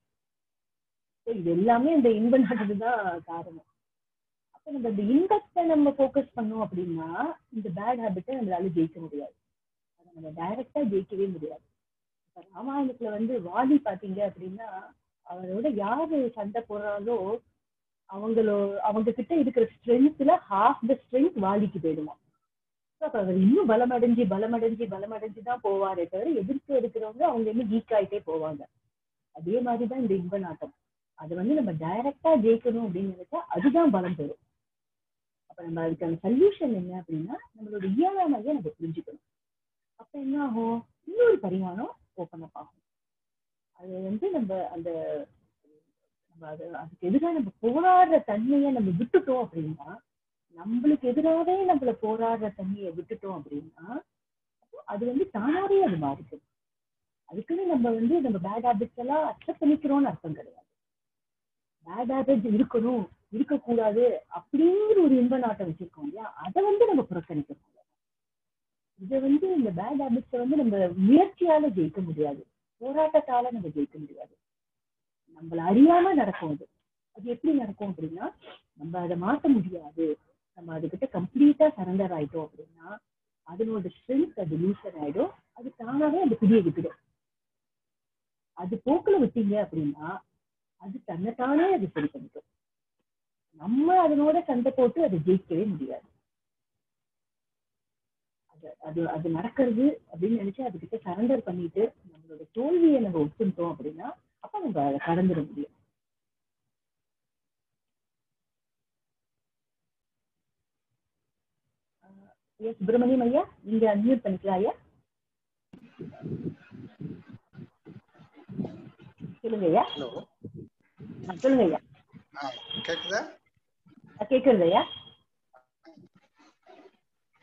So இது எல்லாமே இந்த இன்ப நாட்டுக்கு தான் காரணம் அப்ப நம்ம இந்த இன்பத்தை நம்ம ஃபோக்கஸ் பண்ணோம் அப்படின்னா இந்த பேட் ஹேபிட்டை நம்மளால ஜெயிக்க முடியாது அதை நம்ம டைரக்டா ஜெயிக்கவே முடியாது இப்ப ராமாயணத்துல வந்து வாலி பாத்தீங்க அப்படின்னா அவரோட யாரு சண்டை போடுறாலோ அவங்களோ அவங்க கிட்ட இருக்கிற ஸ்ட்ரென்த்ல ஹாஃப் த ஸ்ட்ரென்த் வாலிக்கு போயிடுமா அப்ப அவர் இன்னும் பலமடைஞ்சு பலமடைஞ்சு பலமடைஞ்சு தான் போவாரே தவிர எதிர்த்து இருக்கிறவங்க அவங்க இன்னும் வீக் ஆயிட்டே போவாங்க அதே மாதிரிதான் இந்த இன்ப நாட்டம் அது வந்து நம்ம டைரக்டா ஜெயிக்கணும் அப்படின்னு நினைச்சா அதுதான் பலம் பெறும் அப்ப நம்ம அதுக்கான சொல்யூஷன் என்ன அப்படின்னா நம்மளோட இயலாமையை நம்ம புரிஞ்சுக்கணும் அப்ப என்ன ஆகும் இன்னொரு பரிமாணம் ஓப்பன் அப் ஆகும் அது வந்து நம்ம அந்த நம்ம அது அதுக்கு எதிராக நம்ம போராடுற தன்மையை நம்ம விட்டுட்டோம் அப்படின்னா நம்மளுக்கு எதிராகவே நம்மள போராடுற தன்மையை விட்டுட்டோம் அப்படின்னா அப்போ அது வந்து தானாவே அது மாறுது அதுக்குன்னு நம்ம வந்து நம்ம பேட் ஹேபிட்ஸ் எல்லாம் அக்செப்ட் பண்ணிக்கிறோம்னு அர்த்தம் கிடையாது பேட் ஹேபிட்ஸ் இருக்கணும் இருக்கக்கூடாது அப்படிங்கிற ஒரு இன்ப நாட்டம் வச்சிருக்கோம் இல்லையா அதை வந்து நம்ம புறக்கணிக்க கூடாது இதை வந்து இந்த பேட் ஹேபிட்ஸை வந்து நம்ம முயற்சியால ஜெயிக்க முடியாது போராட்டத்தால நம்ம ஜெயிக்க முடியாது நம்மள அறியாம நடக்கும் அது அது எப்படி நடக்கும் அப்படின்னா நம்ம அதை மாத்த முடியாது நம்ம அதுகிட்ட கம்ப்ளீட்டா சரண்டர் ஆயிட்டோம் அப்படின்னா அதனோட ஸ்ட்ரென்த் அது லூசன் ஆயிடும் அது தானாவே அந்த பிடியை விட்டுடும் அது போக்குல விட்டீங்க அப்படின்னா அது தன்னைத்தானே அது சரி பண்ணிக்கும் நம்ம அதனோட சண்டை போட்டு அதை ஜெயிக்கவே முடியாது அது அது அது நடக்கிறது அப்படின்னு நினைச்சு அதுகிட்ட சரண்டர் பண்ணிட்டு நம்மளோட தோல்வியை நம்ம ஒத்துட்டோம் அப்படின்னா அப்ப நம்ம அதை கடந்துட முடியும் ஐயா சுப்பிரமணியம் ஐயா நீங்க அன்மியூட் பண்ணிக்கலாம் ஐயா சொல்லுங்க ஐயா ஹலோ ஆ, சொல்லுங்க ஐயா கேக்குதா ஆ, கேக்குறது ஐயா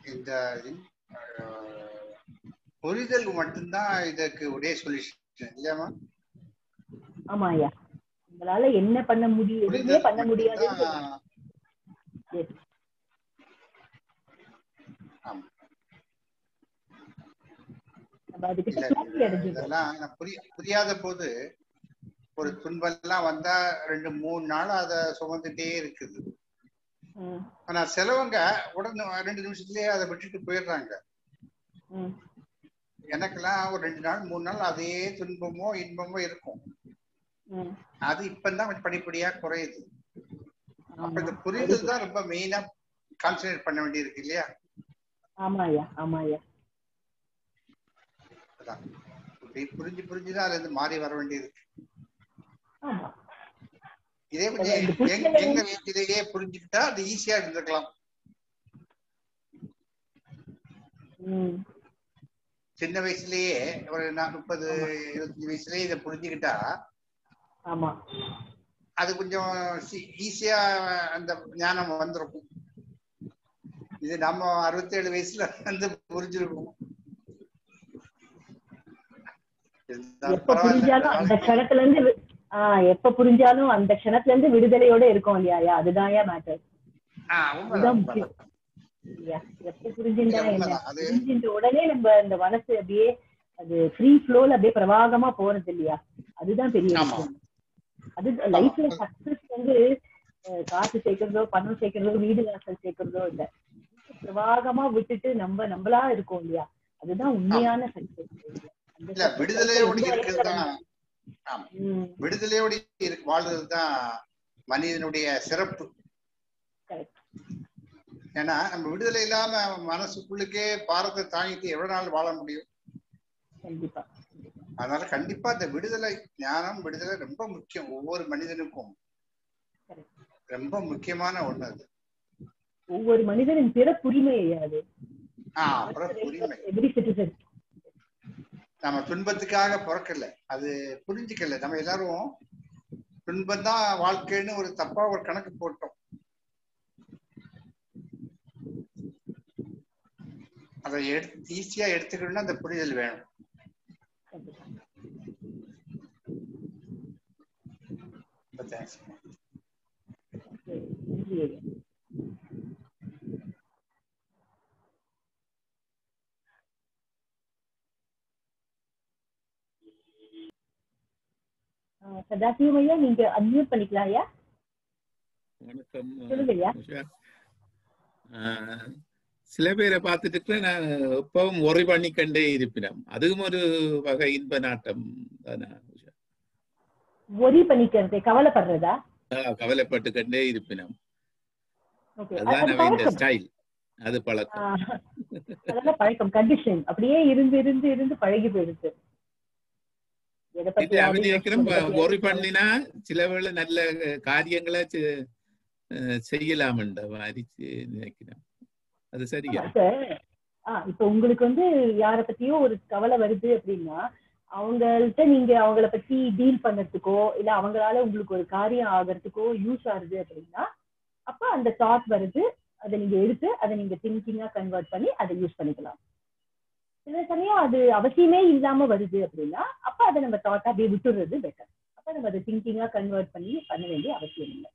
இந்த அஹ், புரிதல் மட்டும்தான் இதற்கு ஒரே சொல்யூஷன் இல்லையாமா ஆமா ஐயா உங்களால என்ன பண்ண முடியும் எதுவுமே புரிதல் பண்ண முடியாதுன்னு மட்டும்தான் Yes. ஆமா நம்ம அதுக்கிட்ட இல்ல clarity அடைஞ்சிடுறோம் இதெல்லாம் நான் புரிய புரியாத போது ஒரு துன்பம்லாம் வந்தா ரெண்டு மூணு நாள் அதை சுமந்துட்டே இருக்குது ம், ஆனா சிலவங்க உடனே ரெண்டு நிமிஷத்துலயே அதை விட்டுட்டு போயிடுறாங்க ம், எனக்கெல்லாம் ஒரு ரெண்டு நாள் மூணு நாள் அதே துன்பமோ இன்பமோ இருக்கும் ம். அது இப்பதான் கொஞ்சம் படிப்படியா குறையுது அப்ப ஆமா இந்த புரிதல் தான் ரொம்ப மெயினா கான்சென்ட்ரேட் பண்ண வேண்டியிருக்கு இல்லையா ஆமா ஐயா ஆமா ஐயா அதான் இப்படி புரிஞ்சு புரிஞ்சுதான் அதுல இருந்து மாறி வர வேண்டியிருக்கு ஆமா இதே இந்த கொஞ்சம் புரிதலை எங்க எங்க வயசுலயே புரிஞ்சுக்கிட்டா அது ஈஸியா இருந்திருக்கலாம் ம் சின்ன வயசுலயே ஒரு நா- முப்பது இருபத்தஞ்சு வயசுலயே இதை புரிஞ்சுக்கிட்டா ஆமா அது கொஞ்சம் ஈஸியா அந்த ஞானம் வந்திருக்கும் இது நம்ம அறுபத்தேழு வயசுல வந்து புரிஞ்சிருக்கும் இருந்தாலும் எப்ப புரிஞ்சாலும் அந்த பரவாயில்ல க்ஷணத்துல இருந்து வி- ஆஹ் எப்ப புரிஞ்சாலும் அந்த க்ஷணத்துல இருந்து விடுதலையோட இருக்கும் இல்லையா அதுதான் ஏன் மேட்டர் ஆ, அதுதான் உண்மைதான் முக்கியம் உண்மைதான் இல்லையா எப்ப புரிஞ்சுட்டா இல்ல, என்ன உண்மைதான். அது- புரிஞ்சுட்ட உடனே நம்ம அந்த மனசு அப்படியே அது ஃப்ரீ ஃப்ளோல அப்படியே பிரவாகமா போறது இல்லையா அதுதான் பெரிய ஆமா. விஷயம் அது லைஃப்ல சக்சஸ் வந்து அஹ், காசு சேர்க்கறதோ பணம் சேர்க்கறதோ வீடு வாசல் சேர்க்கறதோ இல்ல பிரவாகமா விட்டுட்டு நம்ம நம்மளா இருக்கோம் இல்லையா அதுதான் உண்மையான சக்சஸ் இல்ல விடுதலையோடு இருக்கிறது தான் ஆமா ம் விடுதலையோடு இருக்கு வாழ்றது தான் மனிதனுடைய சிறப்பு correct. ஏன்னா நம்ம விடுதலை இல்லாம மனசுக்குள்ளுக்கே பாரத்தை தாங்கிட்டு எவ்வளவு நாள் வாழ முடியும் கண்டிப்பா அதனால கண்டிப்பா இந்த விடுதலை ஞானம் விடுதலை ரொம்ப முக்கியம் ஒவ்வொரு மனிதனுக்கும் Correct. ரொம்ப முக்கியமான ஒண்ணு அது ஒவ்வொரு மனிதனின் பிறப்புரிமை அது ஆஹ் அப்புறம் உரிமை எவ்ரி சிட்டிசன் நம்ம துன்பத்துக்காக பிறக்கல அது புரிஞ்சுக்கல நம்ம எல்லாரும் துன்பம் தான் வாழ்க்கைன்னு ஒரு தப்பா ஒரு கணக்கு போட்டோம் அதை எடுத்து ஈஸியா எடுத்துக்கணும்னா அந்த புரிதல் வேணும் ரொம்ப தேங்க்ஸ் நன்றி ஐயா ஆஹ் சதாசிவம் ஐயா நீங்க அன்மியூட் பண்ணிக்கலாம் ஐயா வணக்கம் சொல்லுங்க ஐயா உஷா. ஆஹ், சில பேரை பார்த்துட்டு இருக்கிறேன், நான் எப்பவும் ஒரி பண்ணிக்கண்டே இருப்பினம் அதுவும் ஒரு வகை இன்ப நாட்டம் தானே உஷா? ஒரி பண்ணிக்கிறது கவலைப்படுறதா ஆஹ், கவலைப்பட்டு கண்டே இருப்பினம் ஓகே அதுதான் அது அவன் பழக்கம் ஸ்டைல் அது பழக்கம் ஆஹ் அதெல்லாம் பழக்கம் கண்டிஷன் அப்படியே இருந்து இருந்து இருந்து பழகி போயிடுச்சு எதை இது பத்தியாவது அபிநயிக்கிறோம் எதை பத்தியாவது ஒரி பண்ணினா சில வேளை நல்ல காரியங்களை செ- அஹ், செய்யலாம்ன்ற மாதிரி செ- நினைக்கிறேன் அது சரியா ஆமா, இப்ப ஆ இப்ப உங்களுக்கு வந்து யார பத்தியோ ஒரு கவலை வருது அப்படின்னா அவங்கள்ட்ட நீங்க அவங்கள பத்தி டீல் பண்ணறதுக்கோ இல்ல அவங்களால உங்களுக்கு ஒரு காரியம் ஆகிறதுக்கோ யூஸ் ஆகுது அப்படின்னா அப்ப அந்த தாட் வருது அதை நீங்க எடுத்து அதை நீங்க திங்கிங்கா கன்வெர்ட் பண்ணி அதை யூஸ் பண்ணிக்கலாம் சில சமயம் அது அவசியமே இல்லாம வருது அப்படின்னா அப்ப அதை நம்ம தாட்டா அப்படியே விட்டுறது பெட்டர் அப்ப நம்ம அதை திங்கிங்கா கன்வெர்ட் பண்ணி பண்ண வேண்டிய அவசியம் இல்லை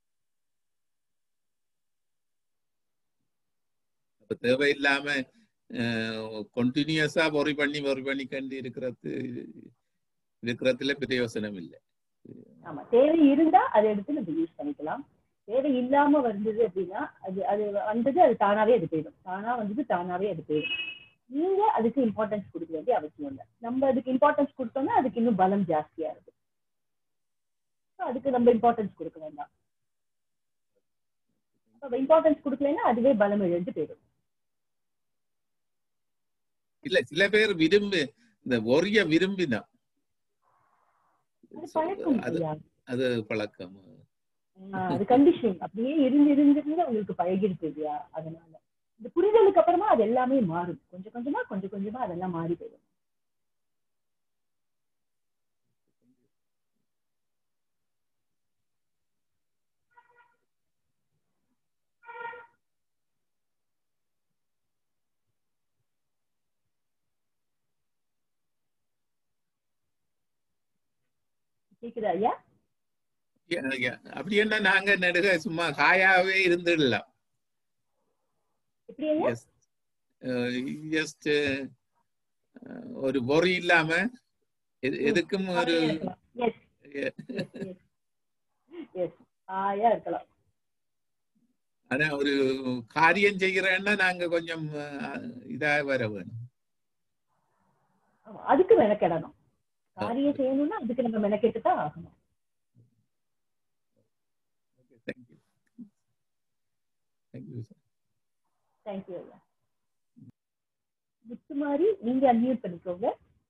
அப்ப தேவையில்லாம கண்டினியூஸா ஒரி பண்ணி ஒரி பண்ணி கண்டு இருக்கிறது இருக்கிறதுல பிரயோசனம் இல்லை ஆமா தேவை இருந்தா அதை எடுத்து நம்ம யூஸ் பண்ணிக்கலாம் தேவை இல்லாம வந்தது அப்படின்னா அது அது வந்தது அது தானாவே அது போயிடும் தானா வந்தது தானாவே அது போயிடும் நீங்க அதுக்கு இம்பார்ட்டன்ஸ் கொடுக்க வேண்டிய அவசியம் இல்லை நம்ம அதுக்கு இம்பார்ட்டன்ஸ் கொடுத்தோம்னா அதுக்கு இன்னும் பலம் ஜாஸ்தியா இருக்கு So, அதுக்கு நம்ம இம்பார்ட்டன்ஸ் கொடுக்க வேண்டாம் இம்பார்ட்டன்ஸ் கொடுக்கலைன்னா அதுவே பலம் இழந்து போயிடும் இல்ல சில பேர் விரும்பி இந்த ஒரிய விரும்பினா அது பழக்கம் அது இல்லையா அது பழக்கம் ஆஹ் அது கண்டிஷன் அப்படியே இருந்து இருந்து இருந்து உங்களுக்கு பழகிடுது இல்லையா அதனால இந்த புரிதலுக்கு அப்புறமா அது எல்லாமே மாறும் கொஞ்சம் கொஞ்சமா கொஞ்சம் கொஞ்சமா அதெல்லாம் மாறி போயிடும் கேக்குதா ஐயா ஏ- ஏ- அப்படி என்ன நாங்க நடுக சும்மா காயாவே இருந்துடலாம் எப்படி ஐயா ஜஸ்ட் ஒரு பொறி இல்லாம எது- எதுக்கும் ஒரு எஸ் எஸ் ஆயா இருக்கலாம் ஆனா ஒரு காரியம் செய்கிறேன்னா நாங்க கொஞ்சம் அஹ், இதா வர வேணும் ஆமா, அதுக்கு மெனக்கெடணும் காரியம் செய்யணும்னா அதுக்கு நம்ம மெனக்கெட்டு தான் ஆகணும் தேங்க்யூ தேங்க்யூ சார் தேங்க்யூ ஐயா முத்துமாரி நீங்க அன்மியூட் பண்ணிக்கோங்க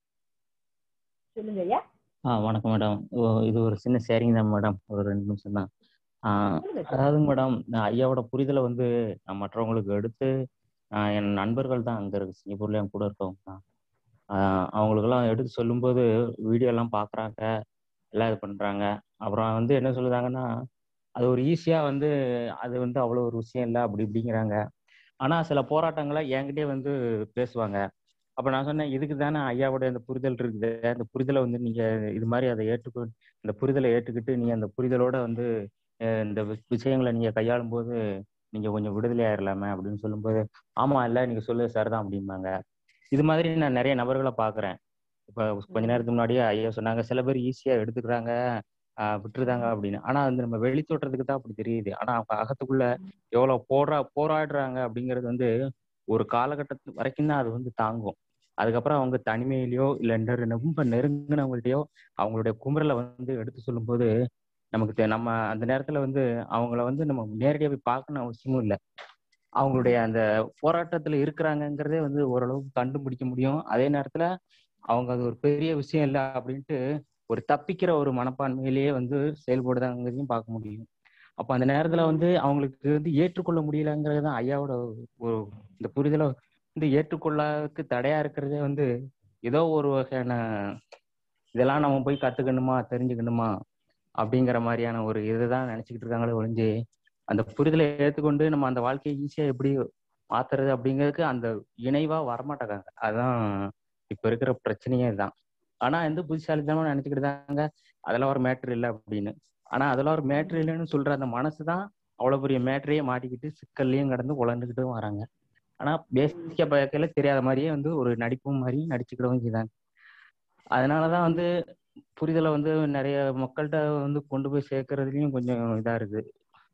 சொல்லுங்க ஐயா ஆ வணக்கம் மேடம் ஓ, இது ஒரு சின்ன ஷேரிங் தான் மேடம் ஒரு ரெண்டு நிமிஷம் தான் ஆ, சொல்லுங்க சார் அதாவது மேடம் நான் ஐயாவோட புரிதலை வந்து நான் மற்றவங்களுக்கு எடுத்து ஆஹ் என் நண்பர்கள் தான் அங்கே இருக்கு சிங்கப்பூர்ல என் கூட இருக்கவங்க தான் ஆஹ் அவங்களுக்கெல்லாம் எடுத்து சொல்லும்போது வீடியோ எல்லாம் பார்க்குறாங்க எல்லாம் இது பண்ணுறாங்க அப்புறம் வந்து என்ன சொல்லுதாங்கன்னா அது ஒரு ஈஸியாக வந்து அது வந்து அவ்வளோ ஒரு விஷயம் இல்லை அப்படி இப்படிங்கிறாங்க ஆனால் சில போராட்டங்களை என்கிட்டயே வந்து பேசுவாங்க அப்போ நான் சொன்னேன் இதுக்கு தானே ஐயாவோட இந்த புரிதல் இருக்குது அந்த புரிதலை வந்து நீங்கள் இது மாதிரி அதை ஏற்றுக்கொ இந்த புரிதலை ஏற்றுக்கிட்டு நீங்கள் அந்த புரிதலோட வந்து அஹ் இந்த வி- விஷயங்களை நீங்கள் கையாளும் போது நீங்கள் கொஞ்சம் விடுதலை ஆயிரலாமே அப்படின்னு சொல்லும்போது ஆமாம் இல்லை நீங்கள் சொல்லு சார் தான் அப்படிம்பாங்க இது மாதிரி நான் நிறைய நபர்களை பார்க்குறேன் இப்போ கொஞ்ச நேரத்துக்கு முன்னாடியே ஐயா சொன்னாங்க சில பேர் ஈஸியாக எடுத்துக்கிறாங்க ஆஹ் விட்டுருதாங்க அப்படின்னு ஆனால் வந்து நம்ம வெளி தோற்றத்துக்கு தான் அப்படி தெரியுது ஆனால் அவங்க அகத்துக்குள்ள எவ்வளோ போரா போராடுறாங்க அப்படிங்கிறது வந்து ஒரு காலகட்டத்து வரைக்கும் தான் அது வந்து தாங்கும் அதுக்கப்புறம் அவங்க தனிமையிலையோ இல்லை ரொம்ப நெருங்கினவங்கள்ட்டயோ அவங்களுடைய குமுறலை வந்து எடுத்து சொல்லும்போது நமக்கு தெ- நம்ம அந்த நேரத்துல வந்து அவங்கள வந்து நம்ம நேரடியாக போய் பார்க்கணும் அவசியமும் இல்லை அவங்களுடைய அந்த போராட்டத்துல இருக்கிறாங்கங்கிறதே வந்து ஓரளவுக்கு கண்டுபிடிக்க முடியும் அதே நேரத்துல அவங்க அது ஒரு பெரிய விஷயம் இல்லை அப்படின்ட்டு ஒரு தப்பிக்கிற ஒரு மனப்பான்மையிலேயே வந்து செயல்படுதாங்கிறதையும் பார்க்க முடியும் அப்போ அந்த நேரத்துல வந்து அவங்களுக்கு வந்து ஏற்றுக்கொள்ள முடியலங்கிறது தான் ஐயாவோட ஒரு இந்த புரிதலை வந்து ஏற்றுக்கொள்ளக்கு தடையா இருக்கிறதே வந்து ஏதோ ஒரு வகையான இதெல்லாம் நம்ம போய் கத்துக்கணுமா தெரிஞ்சுக்கணுமா அப்படிங்கிற மாதிரியான ஒரு இதுதான் நினைச்சுக்கிட்டு இருக்காங்களே ஒழிஞ்சு அந்த புரிதலை ஏற்றுக்கொண்டு நம்ம அந்த வாழ்க்கையை ஈஸியா எப்படி மாத்துறது அப்படிங்கிறதுக்கு அந்த இணைவா வரமாட்டாங்க அதான் இப்ப இருக்கிற பிரச்சனையே இதுதான் ஆனா வந்து புத்திசாலித்தனமா நினைச்சுக்கிட்டு தாங்க அதெல்லாம் ஒரு மேட்ரு இல்லை அப்படின்னு ஆனா அதெல்லாம் ஒரு மேட்ரு இல்லைன்னு சொல்ற அந்த மனசு தான் அவ்வளவு பெரிய மேட்டரையே மாட்டிக்கிட்டு சிக்கல்லையும் கடந்து உழந்துக்கிட்டும் வராங்க ஆனா பேசிக்கா பார்க்கல தெரியாத மாதிரியே வந்து ஒரு நடிப்பும் மாதிரி நடிச்சுக்கிடவும் செய்தாங்க அதனாலதான் வந்து புரிதலை வந்து நிறைய மக்கள்கிட்ட வந்து கொண்டு போய் சேர்க்கறதுலயும் கொஞ்சம் இதா இருக்கு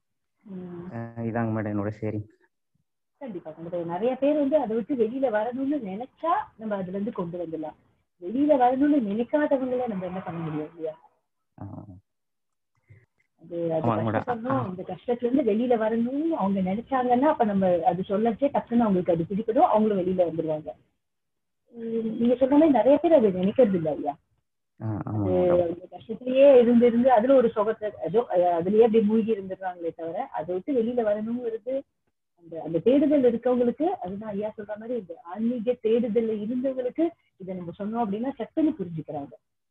ம். அஹ் இதாங்க மேடம் என்னோட சரி கண்டிப்பா கண்டிப்பா நிறைய பேர் வந்து அதை விட்டு வெளியில வரணும்னு நினைச்சா நம்ம அதுல இருந்து கொண்டு வந்துடலாம் வெளியில வரணும்னு நினைக்காதவங்கள நம்ம என்ன பண்ண முடியும் இல்லையா அது அது ஆமாங்க மேடம். கஷ்டப்படணும் அந்த கஷ்டத்துல இருந்து வெளியில வரணும்னு அவங்க நினைச்சாங்கன்னா அப்ப நம்ம அது சொல்லச்சே டக்குன்னு அவங்களுக்கு அது பிடிக்கணும் அவங்களும் வெளியில வந்துருவாங்க உம் நீங்க சொன்ன மாதிரி நிறைய பேர் அதை நினைக்கிறது இல்ல ஐயா அது அந்த கஷ்டத்திலேயே இருந்து இருந்து அதுல ஒரு சுகத்தை ஏதோ அஹ் அதுலயே அப்படி மூழ்கி இருந்துடுறாங்களே தவிர அதை விட்டு வெளியில வரணுங்கிறது அந்த அந்த தேடுதல் இருக்கவங்களுக்கு அதுதான் ஐயா சொல்ற மாதிரி இந்த ஆன்மீக தேடுதல்ல இருந்தவங்களுக்கு இதை நம்ம சொன்னோம் அப்படின்னா சட்டுன்னு புரிஞ்சுக்கிறாங்க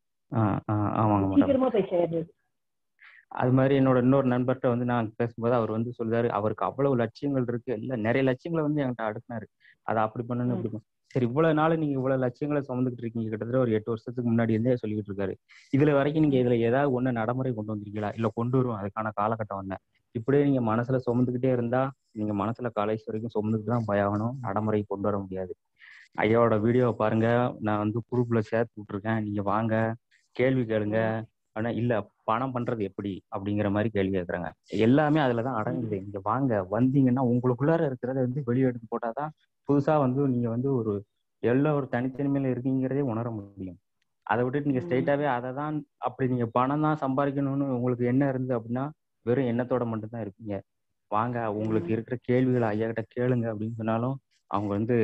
ஆமாங்க மேடம் சீக்கிரமா போய் சேர்றது அது மாதிரி என்னோட இன்னொரு நண்பர்கிட்ட வந்து நான் பேசும்போது அவர் வந்து சொல்றாரு அவருக்கு அவ்வளவு லட்சியங்கள் இருக்கு இல்ல நிறைய லட்சியங்களை வந்து என்கிட்ட அடுக்கினாரு அதை அப்படி பண்ணணும் இப்படி பண்ணணும் சரி இவ்வளவு நாள் நீங்க இவ்வளவு லட்சியங்களை சுமந்துக்கிட்டு இருக்கீங்க கிட்டத்தட்ட ஒரு எட்டு வருஷத்துக்கு முன்னாடி இருந்தே சொல்லிக்கிட்டு இருக்காரு இதுல வரைக்கும் நீங்க இதுல ஏதாவது ஒண்ணு நடைமுறை கொண்டு வந்திருக்கீங்களா இல்ல கொண்டு வரும் அதுக்கான காலகட்டம் வந்தேன் இப்படியே நீங்க மனசுல சுமந்துக்கிட்டே இருந்தா நீங்க மனசுல கடைசி வரைக்கும் சுமந்துக்கிட்டு தான் பயணம் நடைமுறை கொண்டு வர முடியாது ஐயாவோட வீடியோவை பாருங்க நான் வந்து குரூப்ல சேர்த்து விட்டுருக்கேன் நீங்க வாங்க கேள்வி கேளுங்க ஆனா இல்ல பணம் பண்றது எப்படி அப்படிங்கிற மாதிரி கேள்வி கேட்கறாங்க எல்லாமே அதுலதான் அடங்குது இங்க வாங்க வந்தீங்கன்னா உங்களுக்குள்ளார இருக்கிறத வந்து வெளியே எடுத்து போட்டாதான் புதுசா வந்து நீங்க வந்து ஒரு எல்லா ஒரு தனித்தனிமையில இருக்கீங்கிறதே உணர முடியும் அதை விட்டுட்டு நீங்க ஸ்ட்ரைட்டாவே அதை தான் அப்படி நீங்க பணம் தான் சம்பாதிக்கணும்னு உங்களுக்கு என்ன இருந்து அப்படின்னா வெறும் எண்ணத்தோட மட்டும்தான் இருப்பீங்க வாங்க உங்களுக்கு இருக்கிற கேள்விகளை ஐயா கிட்ட கேளுங்க அப்படின்னு சொன்னாலும் அவங்க வந்து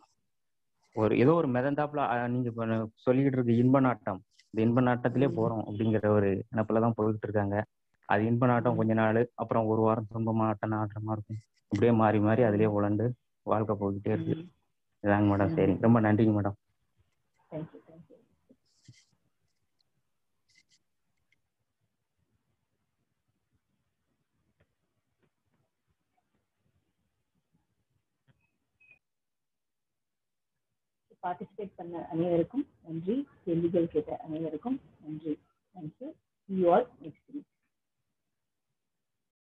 ஒரு ஏதோ ஒரு மிதந்தாப்புல அஹ், நீங்க இப்ப சொல்லிக்கிட்டு இருக்க இன்ப நாட்டம் இந்த இன்ப நாட்டத்திலே போறோம் அப்படிங்கிற ஒரு நினப்புல தான் போயிட்டு இருக்காங்க அது இன்ப நாட்டம் கொஞ்ச நாள் அப்புறம் ஒரு வாரம் துன்பமாட்டம் நாட்டமா இருக்கும் அப்படியே மாறி மாறி அதுலயே உழண்டு வாழ்க்கை போய்கிட்டே இருக்கு இதாங்க மேடம் சரி ரொம்ப நன்றிங்க மேடம் தேங்க்யூ தேங்க்யூ பார்ட்டிசிபேட் பண்ண அனைவருக்கும் நன்றி கேள்விகள் கேட்ட அனைவருக்கும் நன்றி thank you see you all next week